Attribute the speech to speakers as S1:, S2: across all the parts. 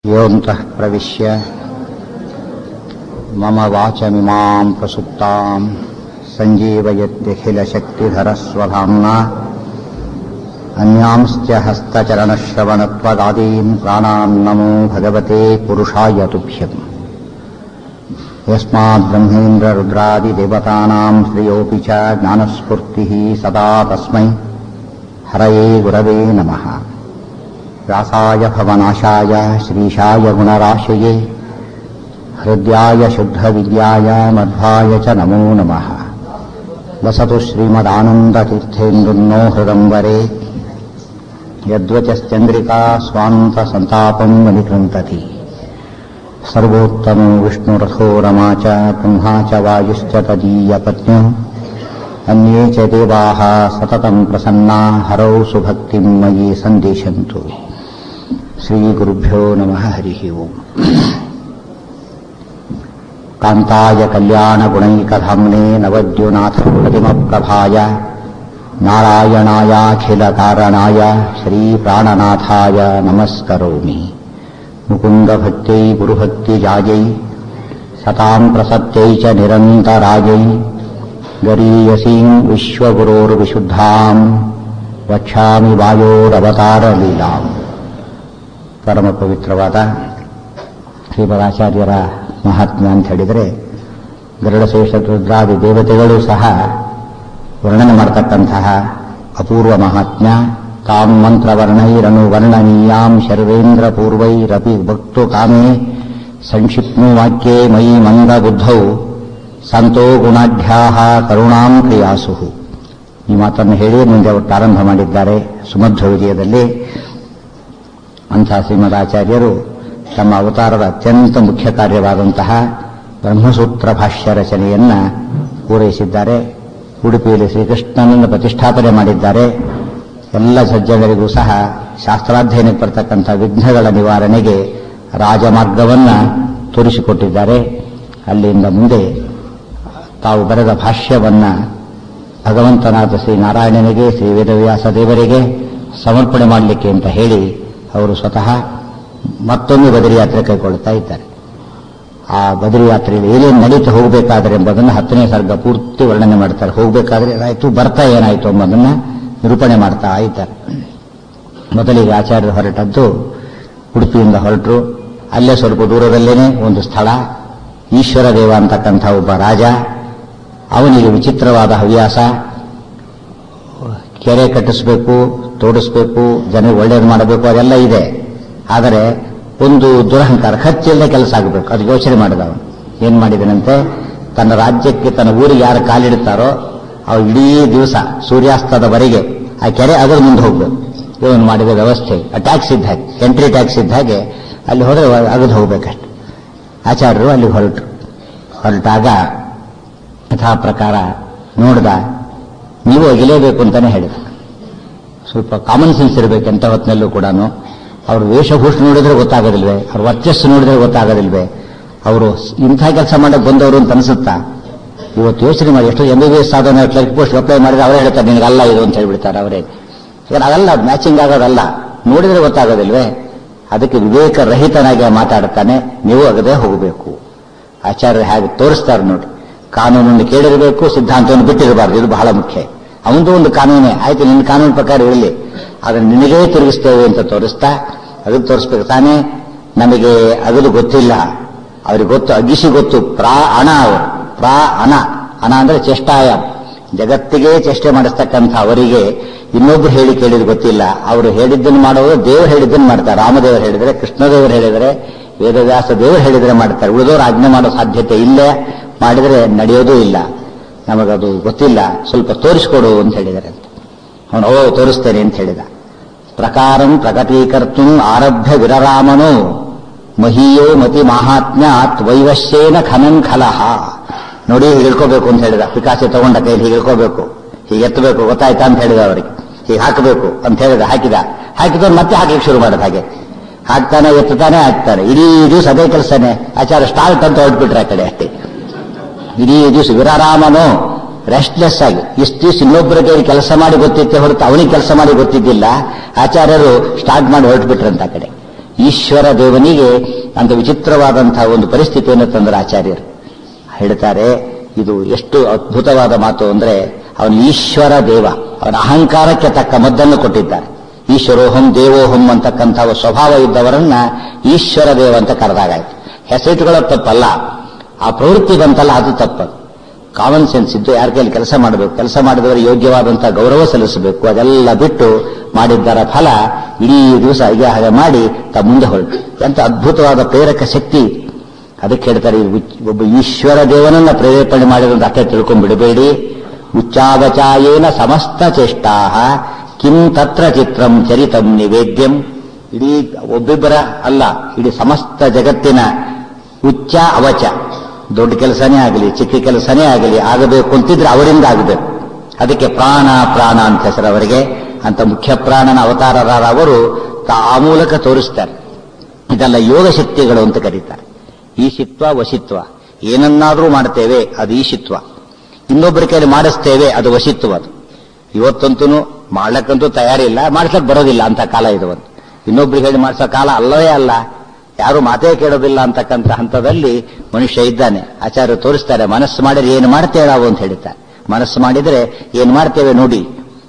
S1: योऽन्तः प्रविश्य मम वाचमिमां प्रसुप्तां सञ्जीवयत्यखिलशक्तिधरस्वधाम्ना अन्यांश्च हस्तचरणश्रवणत्वदादीन् प्राणान् नमो भगवते पुरुषाय तुभ्यम् यस्माद्ब्रह्मेन्द्ररुद्रादिदेवतानां श्रियोऽपि च ज्ञानस्फूर्तिः सदा तस्मै हरये गुरवे नमः व्यासाय भवनाशाय श्रीशाय गुणराशये हृद्याय शुद्धविद्याय मध्वाय च नमो नमः वसतु श्रीमदानन्दतीर्थेन्दुन्नो हृदम्बरे यद्वचश्चन्द्रिका स्वान्तसन्तापम् वनिकृन्तति सर्वोत्तमो विष्णुरथो रमा च ब्रह्मा च वायुश्च तदीयपत्न्यो अन्ये च देवाः सततम् प्रसन्ना हरौ सुभक्तिम् मयि सन्दिशन्तु श्रीगुरुभ्यो नमः हरिः ओम् कान्ताय कल्याणगुणैकधाम्ने नवद्युनाथप्रतिमप्रभाय नारायणायाखिलकारणाय श्रीप्राणनाथाय नमस्करोमि मुकुन्दभक्त्यै गुरुभक्तिजायै सताम् प्रसत्यै च निरन्तरायै गरीयसीम् विश्वगुरोर्विशुद्धाम् ವಕ್ಷಾಮಿ ವಾಯೋರವತಾರ ಲೀಲಾಂ ಪರಮ ಪವಿತ್ರವಾದ ಶ್ರೀಮದಾಚಾರ್ಯರ ಮಹಾತ್ಮ್ಯ ಅಂತ ಹೇಳಿದರೆ ಗರುಡಶೇಷ ರುದ್ರಾದಿ ದೇವತೆಗಳು ಸಹ ವರ್ಣನೆ ಮಾಡತಕ್ಕಂತಹ ಅಪೂರ್ವ ಮಹಾತ್ಮ್ಯ ತಾಂ ಮಂತ್ರವರ್ಣೈರನು ವರ್ಣನೀಯಾಂ ಶರ್ವೇಂದ್ರ ಪೂರ್ವೈರಪಿ ಭಕ್ತು ಕಾಮೇ ಸಂಕ್ಷಿಪ್ನು ವಾಕ್ಯೇ ಮಯಿ ಮಂದ ಬುದ್ಧೌ ಸಂತೋ ಗುಣಾಢ್ಯಾ ಕರುಣಾಂ ಕ್ರಿಯಾಸು ಈ ಮಾತನ್ನು ಹೇಳಿ ಮುಂದೆ ಅವರು ಪ್ರಾರಂಭ ಮಾಡಿದ್ದಾರೆ ಸುಮಧ್ವ ವಿಜಯದಲ್ಲಿ ಅಂಥ ಶ್ರೀಮದಾಚಾರ್ಯರು ತಮ್ಮ ಅವತಾರದ ಅತ್ಯಂತ ಮುಖ್ಯ ಕಾರ್ಯವಾದಂತಹ ಬ್ರಹ್ಮಸೂತ್ರ ಭಾಷ್ಯ ರಚನೆಯನ್ನ ಪೂರೈಸಿದ್ದಾರೆ ಉಡುಪಿಯಲ್ಲಿ ಶ್ರೀಕೃಷ್ಣನನ್ನು ಪ್ರತಿಷ್ಠಾಪನೆ ಮಾಡಿದ್ದಾರೆ ಎಲ್ಲ ಸಜ್ಜನರಿಗೂ ಸಹ ಶಾಸ್ತ್ರಾಧ್ಯಯನಕ್ಕೆ ಬರ್ತಕ್ಕಂಥ ವಿಘ್ನಗಳ ನಿವಾರಣೆಗೆ ರಾಜಮಾರ್ಗವನ್ನು ತೋರಿಸಿಕೊಟ್ಟಿದ್ದಾರೆ ಅಲ್ಲಿಂದ ಮುಂದೆ ತಾವು ಬರೆದ ಭಾಷ್ಯವನ್ನ ಭಗವಂತನಾದ ಶ್ರೀ ನಾರಾಯಣನಿಗೆ ಶ್ರೀ ವೇದವ್ಯಾಸ ದೇವರಿಗೆ ಸಮರ್ಪಣೆ ಮಾಡಲಿಕ್ಕೆ ಅಂತ ಹೇಳಿ ಅವರು ಸ್ವತಃ ಮತ್ತೊಂದು ಬದರಿ ಯಾತ್ರೆ ಕೈಗೊಳ್ಳುತ್ತಾ ಇದ್ದಾರೆ ಆ ಬದರಿ ಯಾತ್ರೆಯಲ್ಲಿ ಏನೇನು ನಡೀತು ಹೋಗಬೇಕಾದ್ರೆ ಎಂಬುದನ್ನು ಹತ್ತನೇ ಸರ್ಗ ಪೂರ್ತಿ ವರ್ಣನೆ ಮಾಡ್ತಾರೆ ಹೋಗಬೇಕಾದ್ರೆ ಏನಾಯಿತು ಬರ್ತಾ ಏನಾಯಿತು ಎಂಬುದನ್ನ ನಿರೂಪಣೆ ಮಾಡ್ತಾ ಇದ್ದಾರೆ ಮೊದಲಿಗೆ ಆಚಾರ್ಯರು ಹೊರಟದ್ದು ಉಡುಪಿಯಿಂದ ಹೊರಟರು ಅಲ್ಲೇ ಸ್ವಲ್ಪ ದೂರದಲ್ಲೇನೆ ಒಂದು ಸ್ಥಳ ಈಶ್ವರ ದೇವ ಅಂತಕ್ಕಂಥ ಒಬ್ಬ ರಾಜ ಅವನಿಗೆ ವಿಚಿತ್ರವಾದ ಹವ್ಯಾಸ ಕೆರೆ ಕಟ್ಟಿಸ್ಬೇಕು ತೋಡಿಸ್ಬೇಕು ಜನರಿಗೆ ಒಳ್ಳೇದು ಮಾಡಬೇಕು ಅದೆಲ್ಲ ಇದೆ ಆದರೆ ಒಂದು ದುರಹಂಕಾರ ಖರ್ಚಿಲ್ಲದೆ ಕೆಲಸ ಆಗಬೇಕು ಅದು ಯೋಚನೆ ಮಾಡಿದ ಅವನು ಏನ್ ಮಾಡಿದನಂತೆ ತನ್ನ ರಾಜ್ಯಕ್ಕೆ ತನ್ನ ಊರಿಗೆ ಯಾರು ಕಾಲಿಡುತ್ತಾರೋ ಅವ್ರು ಇಡೀ ದಿವಸ ಸೂರ್ಯಾಸ್ತದವರೆಗೆ ಆ ಕೆರೆ ಅದರ ಮುಂದೆ ಹೋಗ್ಬೇಕು ಇವನು ಮಾಡಿದ ವ್ಯವಸ್ಥೆ ಟ್ಯಾಕ್ಸ್ ಇದ್ದ ಹಾಗೆ ಎಂಟ್ರಿ ಟ್ಯಾಕ್ಸ್ ಇದ್ದ ಹಾಗೆ ಅಲ್ಲಿ ಹೋದ್ರೆ ಅಗದು ಹೋಗ್ಬೇಕಷ್ಟು ಆಚಾರ್ಯರು ಅಲ್ಲಿ ಹೊರಟರು ಹೊರಟಾಗ ಯಥಾ ಪ್ರಕಾರ ನೋಡ್ದ ನೀವು ಅಗಿಲೇಬೇಕು ಅಂತಾನೆ ಹೇಳಿದ ಸ್ವಲ್ಪ ಕಾಮನ್ ಸೆನ್ಸ್ ಇರಬೇಕು ಎಂತ ಹೊತ್ತಿನಲ್ಲೂ ಕೂಡ ಅವ್ರ ವೇಷಭೂಷಣ ನೋಡಿದ್ರೆ ಗೊತ್ತಾಗೋದಿಲ್ವೇ ಅವ್ರ ವರ್ಚಸ್ಸು ನೋಡಿದ್ರೆ ಗೊತ್ತಾಗೋದಿಲ್ವೇ ಅವರು ಇಂಥ ಕೆಲಸ ಮಾಡಕ್ಕೆ ಬಂದವರು ಅಂತ ಅನಿಸುತ್ತಾ ಇವತ್ತು ಯೋಚನೆ ಮಾಡಿ ಎಷ್ಟು ಎಂ ಬಿ ಬಿ ಎಸ್ ಆದ ಕ್ಲರ್ಕ್ ಪೋಸ್ಟ್ ಅಪ್ಲೈ ಮಾಡಿದ್ರೆ ಅವರೇ ಹೇಳ್ತಾರೆ ನಿನಗೆ ಅಲ್ಲ ಇದು ಅಂತ ಹೇಳ್ಬಿಡ್ತಾರೆ ಅವರೇ ಯಾಕಂದ್ರೆ ಅದಲ್ಲ ಮ್ಯಾಚಿಂಗ್ ಆಗೋದಲ್ಲ ನೋಡಿದ್ರೆ ಗೊತ್ತಾಗೋದಿಲ್ವೇ ಅದಕ್ಕೆ ವಿವೇಕ ರಹಿತನಾಗಿ ಮಾತಾಡ್ತಾನೆ ನೀವು ಅಗದೇ ಹೋಗಬೇಕು ಆಚಾರ್ಯರು ಹೇಗೆ ತೋರಿಸ್ತಾರೆ ನೋಡಿ ಕಾನೂನನ್ನು ಕೇಳಿರಬೇಕು ಸಿದ್ಧಾಂತವನ್ನು ಬಿಟ್ಟಿರಬಾರ್ದು ಇದು ಬಹಳ ಮುಖ್ಯ ಅವನದು ಒಂದು ಕಾನೂನೇ ಆಯ್ತು ನಿನ್ನ ಕಾನೂನು ಪ್ರಕಾರ ಇರಲಿ ಅದನ್ನು ನಿನಗೇ ತಿರುಗಿಸ್ತೇವೆ ಅಂತ ತೋರಿಸ್ತಾ ಅಗದು ತೋರಿಸ್ಬೇಕು ತಾನೇ ನಮಗೆ ಅಗದು ಗೊತ್ತಿಲ್ಲ ಅವ್ರಿಗೆ ಗೊತ್ತು ಅಗಿಸಿ ಗೊತ್ತು ಪ್ರಾ ಅಣ ಅವರು ಪ್ರಾ ಅನ ಅನ ಅಂದ್ರೆ ಚೆಷ್ಟಾಯ ಜಗತ್ತಿಗೆ ಚೇಷ್ಟೆ ಮಾಡಿಸ್ತಕ್ಕಂಥ ಅವರಿಗೆ ಇನ್ನೊಬ್ರು ಹೇಳಿ ಕೇಳಿದ್ ಗೊತ್ತಿಲ್ಲ ಅವರು ಹೇಳಿದ್ದನ್ನು ಮಾಡೋದು ದೇವರು ಹೇಳಿದ್ದನ್ನು ಮಾಡ್ತಾರೆ ರಾಮದೇವರು ಹೇಳಿದರೆ ಕೃಷ್ಣದೇವರು ಹೇಳಿದರೆ ವೇದವ್ಯಾಸ ದೇವರು ಹೇಳಿದರೆ ಮಾಡ್ತಾರೆ ಉಳಿದವರು ಆಜ್ಞೆ ಮಾಡೋ ಸಾಧ್ಯತೆ ಇಲ್ಲೇ ಮಾಡಿದರೆ ನಡೆಯೋದೂ ಇಲ್ಲ ನಮಗದು ಗೊತ್ತಿಲ್ಲ ಸ್ವಲ್ಪ ತೋರಿಸ್ಕೊಡು ಅಂತ ಹೇಳಿದರೆ ಅಂತ ಅವನು ಓ ತೋರಿಸ್ತೇನೆ ಅಂತ ಹೇಳಿದ ಪ್ರಕಾರಂ ಪ್ರಕಟೀಕರ್ತು ಆರಭ್ಯ ವಿರರಾಮನು ಮಹೀಯೋ ಮತಿ ಮಾಹಾತ್ಮ್ಯಾತ್ ವೈವಶ್ಯೇನ ಖನನ್ ಖಲಹ ನೋಡಿ ಹೀಗೆ ಇಳ್ಕೋಬೇಕು ಅಂತ ಹೇಳಿದ ಪಿಕಾಸೆ ತಗೊಂಡ ಕೈಲಿ ಹೀಗೆ ಇಳ್ಕೋಬೇಕು ಹೀಗೆ ಎತ್ತಬೇಕು ಗೊತ್ತಾಯ್ತಾ ಅಂತ ಹೇಳಿದ ಅವರಿಗೆ ಹೀಗೆ ಹಾಕಬೇಕು ಅಂತ ಹೇಳಿದ ಹಾಕಿದ ಹಾಕಿದವ್ರು ಮತ್ತೆ ಹಾಕಲಿಕ್ಕೆ ಶುರು ಮಾಡಿದ ಹಾಗೆ ಹಾಕ್ತಾನೆ ಎತ್ತುತ್ತಾನೆ ಹಾಕ್ತಾನೆ ಇಡೀ ದಿವಸ ಅದೇ ಕೆಲಸನೇ ಆಚಾರ ಸ್ಟಾರ್ಟ್ ಅಂತ ಹೊರಟ್ಬಿಟ್ರೆ ಆ ಕಡೆ ಅಷ್ಟೇ ಇಡೀ ದಿವಸ ವಿರಾರಾಮನು ರೆಸ್ಟ್ಲೆಸ್ ಆಗಿ ಇಷ್ಟು ದಿವಸ ಇನ್ನೊಬ್ಬರ ಕೈಲಿ ಕೆಲಸ ಮಾಡಿ ಗೊತ್ತಿತ್ತೆ ಹೊರತು ಅವನಿಗೆ ಕೆಲಸ ಮಾಡಿ ಗೊತ್ತಿದ್ದಿಲ್ಲ ಆಚಾರ್ಯರು ಸ್ಟಾರ್ಟ್ ಮಾಡಿ ಹೊರಟ್ಬಿಟ್ರಂತ ಆ ಕಡೆ ಈಶ್ವರ ದೇವನಿಗೆ ಅಂತ ವಿಚಿತ್ರವಾದಂತಹ ಒಂದು ಪರಿಸ್ಥಿತಿಯನ್ನು ತಂದರು ಆಚಾರ್ಯರು ಹೇಳ್ತಾರೆ ಇದು ಎಷ್ಟು ಅದ್ಭುತವಾದ ಮಾತು ಅಂದ್ರೆ ಅವನು ಈಶ್ವರ ದೇವ ಅವನ ಅಹಂಕಾರಕ್ಕೆ ತಕ್ಕ ಮದ್ದನ್ನು ಕೊಟ್ಟಿದ್ದಾರೆ ಈಶ್ವರೋಹಂ ದೇವೋಹಂ ಅಂತಕ್ಕಂಥ ಸ್ವಭಾವ ಇದ್ದವರನ್ನ ಈಶ್ವರ ದೇವ ಅಂತ ಕರೆದಾಗಾಯ್ತು ಹೆಸರಿಟ್ಟುಗಳ ತಪ್ಪಲ್ಲ ಆ ಪ್ರವೃತ್ತಿ ಬಂತಲ್ಲ ಅದು ತಪ್ಪದು ಕಾಮನ್ ಸೆನ್ಸ್ ಇದ್ದು ಯಾರ ಕೈಯಲ್ಲಿ ಕೆಲಸ ಮಾಡಬೇಕು ಕೆಲಸ ಮಾಡಿದವರು ಯೋಗ್ಯವಾದಂತಹ ಗೌರವ ಸಲ್ಲಿಸಬೇಕು ಅದೆಲ್ಲ ಬಿಟ್ಟು ಮಾಡಿದ್ದರ ಫಲ ಇಡೀ ದಿವಸ ಹೀಗೆ ಹಾಗೆ ಮಾಡಿ ತ ಮುಂದೆ ಹೊರಟು ಎಂತ ಅದ್ಭುತವಾದ ಪ್ರೇರಕ ಶಕ್ತಿ ಅದಕ್ಕೆ ಹೇಳ್ತಾರೆ ಈ ಉಚ್- ಒಬ್ಬ ಈಶ್ವರ ದೇವನನ್ನ ಪ್ರೇರೇಪಣೆ ಮಾಡಿರೋದು ಅಷ್ಟೇ ತಿಳ್ಕೊಂಡ್ಬಿಡಬೇಡಿ ಉಚ್ಚಾವಚಾಯೇನ ಸಮಸ್ತ ಚೇಷ್ಟಾ ಕಿಂ ತತ್ರ ಚಿತ್ರಂ ಚರಿತಂ ನಿವೇದ್ಯಂ ಇಡೀ ಒಬ್ಬಿಬ್ಬರ ಅಲ್ಲ ಇಡೀ ಸಮಸ್ತ ಜಗತ್ತಿನ ಉಚ್ಚ ಅವಚ ದೊಡ್ಡ ಕೆಲಸನೇ ಆಗಲಿ ಚಿಕ್ಕ ಕೆಲಸನೇ ಆಗಲಿ ಆಗಬೇಕು ಅಂತಿದ್ರೆ ಅವರಿಂದ ಆಗಬೇಕು ಅದಕ್ಕೆ ಪ್ರಾಣ ಪ್ರಾಣ ಅಂತ ಹೆಸರು ಅವರಿಗೆ ಅಂತ ಮುಖ್ಯ ಪ್ರಾಣನ ಅವತಾರರಾದ ಅವರು ತಾ- ಆ ಮೂಲಕ ತೋರಿಸ್ತಾರೆ ಇದೆಲ್ಲ ಯೋಗ ಶಕ್ತಿಗಳು ಅಂತ ಕರೀತಾರೆ ಈಶಿತ್ವ ವಶಿತ್ವ ಏನನ್ನಾದರೂ ಮಾಡ್ತೇವೆ ಅದು ಈಶಿತ್ವ ಇನ್ನೊಬ್ಬರ ಕೈಲಿ ಮಾಡಿಸ್ತೇವೆ ಅದು ವಶಿತ್ವ ಅದು ಇವತ್ತಂತೂ ಮಾಡ್ಲಕ್ಕಂತೂ ತಯಾರಿಲ್ಲ ಮಾಡ್ಸಕ್ ಬರೋದಿಲ್ಲ ಅಂತ ಕಾಲ ಇದು ಒಂದು ಇನ್ನೊಬ್ರಿಗೆ ಹೇಳಿ ಮಾಡಿಸೋ ಕಾಲ ಅಲ್ಲವೇ ಅಲ್ಲ ಯಾರು ಮಾತೇ ಕೇಳೋದಿಲ್ಲ ಅಂತಕ್ಕಂಥ ಹಂತದಲ್ಲಿ ಮನುಷ್ಯ ಇದ್ದಾನೆ ಆಚಾರ್ಯ ತೋರಿಸ್ತಾರೆ ಮನಸ್ಸು ಮಾಡಿದ್ರೆ ಏನು ಮಾಡ್ತೇವೆ ನಾವು ಅಂತ ಹೇಳ್ತಾರೆ ಮನಸ್ಸು ಮಾಡಿದ್ರೆ ಏನು ಮಾಡ್ತೇವೆ ನೋಡಿ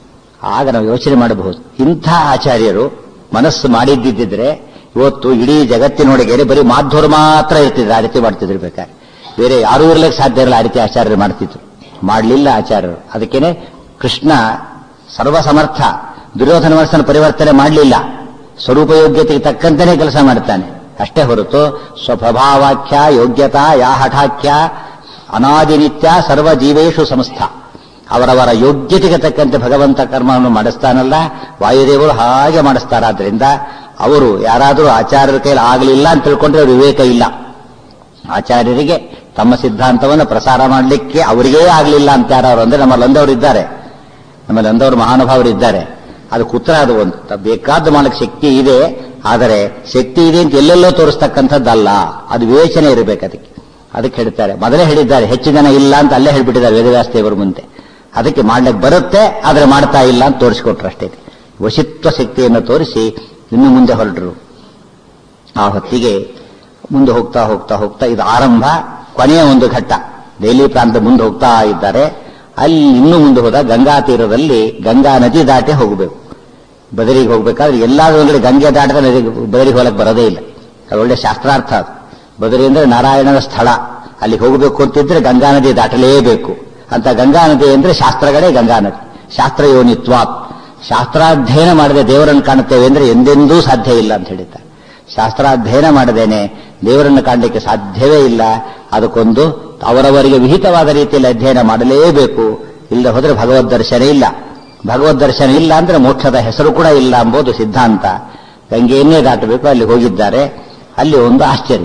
S1: ಆಗ ನಾವು ಯೋಚನೆ ಮಾಡಬಹುದು ಇಂಥ ಆಚಾರ್ಯರು ಮನಸ್ಸು ಮಾಡಿದ್ದಿದ್ರೆ ಇವತ್ತು ಇಡೀ ಜಗತ್ತಿನೊಳಗೆ ಬರೀ ಮಾಧ್ವರು ಮಾತ್ರ ಇರ್ತಿದ್ರು ಆ ರೀತಿ ಮಾಡ್ತಿದ್ರು ಬೇಕಾದ್ರೆ ಬೇರೆ ಯಾರೂ ಇರ್ಲಿಕ್ಕೆ ಸಾಧ್ಯ ಇರಲ್ಲ ಆ ರೀತಿ ಆಚಾರ್ಯರು ಮಾಡ್ತಿದ್ರು ಮಾಡಲಿಲ್ಲ ಆಚಾರ್ಯರು ಅದಕ್ಕೇನೆ ಕೃಷ್ಣ ಸರ್ವಸಮರ್ಥ ದುರ್ಯೋಧನ ಮನಸ್ಸನ್ನು ಪರಿವರ್ತನೆ ಮಾಡಲಿಲ್ಲ ಸ್ವರೂಪಯೋಗ್ಯತೆಗೆ ತಕ್ಕಂತೆಯೇ ಕೆಲಸ ಮಾಡ್ತಾನೆ ಅಷ್ಟೇ ಹೊರತು ಸ್ವಪ್ರಭಾವಾಖ್ಯ ಯೋಗ್ಯತಾ ಯಾ ಹಠಾಖ್ಯ ಅನಾದಿನಿತ್ಯ ಸರ್ವ ಜೀವೇಶು ಸಂಸ್ಥಾ ಅವರವರ ಯೋಗ್ಯತೆಗೆ ತಕ್ಕಂತೆ ಭಗವಂತ ಕರ್ಮವನ್ನು ಮಾಡಿಸ್ತಾನಲ್ಲ ವಾಯುದೇವರು ಹಾಗೆ ಮಾಡಿಸ್ತಾರಾದ್ರಿಂದ ಅವರು ಯಾರಾದರೂ ಆಚಾರ್ಯರ ಕೈಲಿ ಆಗಲಿಲ್ಲ ಅಂತ ತಿಳ್ಕೊಂಡ್ರೆ ಅವ್ರ ವಿವೇಕ ಇಲ್ಲ ಆಚಾರ್ಯರಿಗೆ ತಮ್ಮ ಸಿದ್ಧಾಂತವನ್ನು ಪ್ರಸಾರ ಮಾಡಲಿಕ್ಕೆ ಅವರಿಗೇ ಆಗಲಿಲ್ಲ ಅಂತ ಯಾರು ಅಂದ್ರೆ ನಮ್ಮಲ್ಲಿ ಅಂದವರು ಇದ್ದಾರೆ ನಮ್ಮಲ್ಲಿ ಅಂದವರು ಮಹಾನುಭಾವರು ಇದ್ದಾರೆ ಅದು ಕುತ್ರ ಅದು ಒಂದು ತ- ಬೇಕಾದ ಮಾಡಕ್ಕೆ ಶಕ್ತಿ ಇದೆ ಆದರೆ ಶಕ್ತಿ ಇದೆ ಅಂತ ಎಲ್ಲೆಲ್ಲೋ ತೋರಿಸ್ತಕ್ಕಂಥದ್ದಲ್ಲ ಅದು ವಿವೇಚನೆ ಇರಬೇಕು ಅದಕ್ಕೆ ಅದಕ್ಕೆ ಹೇಳ್ತಾರೆ ಮೊದಲೇ ಹೇಳಿದ್ದಾರೆ ಹೆಚ್ಚು ಜನ ಇಲ್ಲ ಅಂತ ಅಲ್ಲೇ ಹೇಳ್ಬಿಟ್ಟಿದ್ದಾರೆ ವೇದವ್ಯಾಸ ದೇವರ ಮುಂದೆ ಅದಕ್ಕೆ ಮಾಡ್ಲಿಕ್ಕೆ ಬರುತ್ತೆ ಆದರೆ ಮಾಡ್ತಾ ಇಲ್ಲ ಅಂತ ತೋರಿಸ್ಕೊಟ್ರು ಅಷ್ಟೇ ವಶಿತ್ವ ಶಕ್ತಿಯನ್ನು ತೋರಿಸಿ ಇನ್ನು ಮುಂದೆ ಹೊರಟರು ಆ ಹೊತ್ತಿಗೆ ಮುಂದೆ ಹೋಗ್ತಾ ಹೋಗ್ತಾ ಹೋಗ್ತಾ ಇದು ಆರಂಭ ಕೊನೆಯ ಒಂದು ಘಟ್ಟ ದೆಹಲಿ ಪ್ರಾಂತ ಮುಂದೆ ಹೋಗ್ತಾ ಇದ್ದಾರೆ ಅಲ್ಲಿ ಇನ್ನೂ ಮುಂದೆ ಹೋದ ಗಂಗಾ ತೀರದಲ್ಲಿ ಗಂಗಾ ನದಿ ದಾಟಿ ಹೋಗಬೇಕು ಬದರಿಗೆ ಹೋಗ್ಬೇಕಾದ್ರೆ ಎಲ್ಲಾದ್ರೂ ಒಂದ್ರೆ ಗಂಗೆ ದಾಟದ ನದಿ ಬದರಿಗೆ ಹೋಗಕ್ಕೆ ಬರೋದೇ ಇಲ್ಲ ಅದು ಒಳ್ಳೆ ಶಾಸ್ತ್ರಾರ್ಥ ಅದು ಬದರಿ ಅಂದ್ರೆ ನಾರಾಯಣನ ಸ್ಥಳ ಅಲ್ಲಿ ಹೋಗಬೇಕು ಅಂತಿದ್ರೆ ಗಂಗಾ ನದಿ ದಾಟಲೇಬೇಕು ಅಂತ ಗಂಗಾ ನದಿ ಅಂದ್ರೆ ಶಾಸ್ತ್ರಗಳೇ ಗಂಗಾ ನದಿ ಶಾಸ್ತ್ರ ಯೋನಿತ್ವಾತ್ ಶಾಸ್ತ್ರಾಧ್ಯಯನ ಮಾಡದೆ ದೇವರನ್ನು ಕಾಣುತ್ತೇವೆ ಅಂದ್ರೆ ಎಂದೆಂದೂ ಸಾಧ್ಯ ಇಲ್ಲ ಅಂತ ಹೇಳಿದ್ದಾರೆ ಶಾಸ್ತ್ರಾಧ್ಯಯನ ಮಾಡದೇನೆ ದೇವರನ್ನು ಕಾಣಲಿಕ್ಕೆ ಸಾಧ್ಯವೇ ಇಲ್ಲ ಅದಕ್ಕೊಂದು ಅವರವರಿಗೆ ವಿಹಿತವಾದ ರೀತಿಯಲ್ಲಿ ಅಧ್ಯಯನ ಮಾಡಲೇಬೇಕು ಇಲ್ಲದೆ ಹೋದ್ರೆ ಭಗವದ್ ದರ್ಶನ ಇಲ್ಲ ಭಗವದ್ ದರ್ಶನ ಇಲ್ಲ ಅಂದ್ರೆ ಮೋಕ್ಷದ ಹೆಸರು ಕೂಡ ಇಲ್ಲ ಎಂಬುದು ಸಿದ್ಧಾಂತ ಗಂಗೆಯನ್ನೇ ದಾಟಬೇಕು ಅಲ್ಲಿ ಹೋಗಿದ್ದಾರೆ ಅಲ್ಲಿ ಒಂದು ಆಶ್ಚರ್ಯ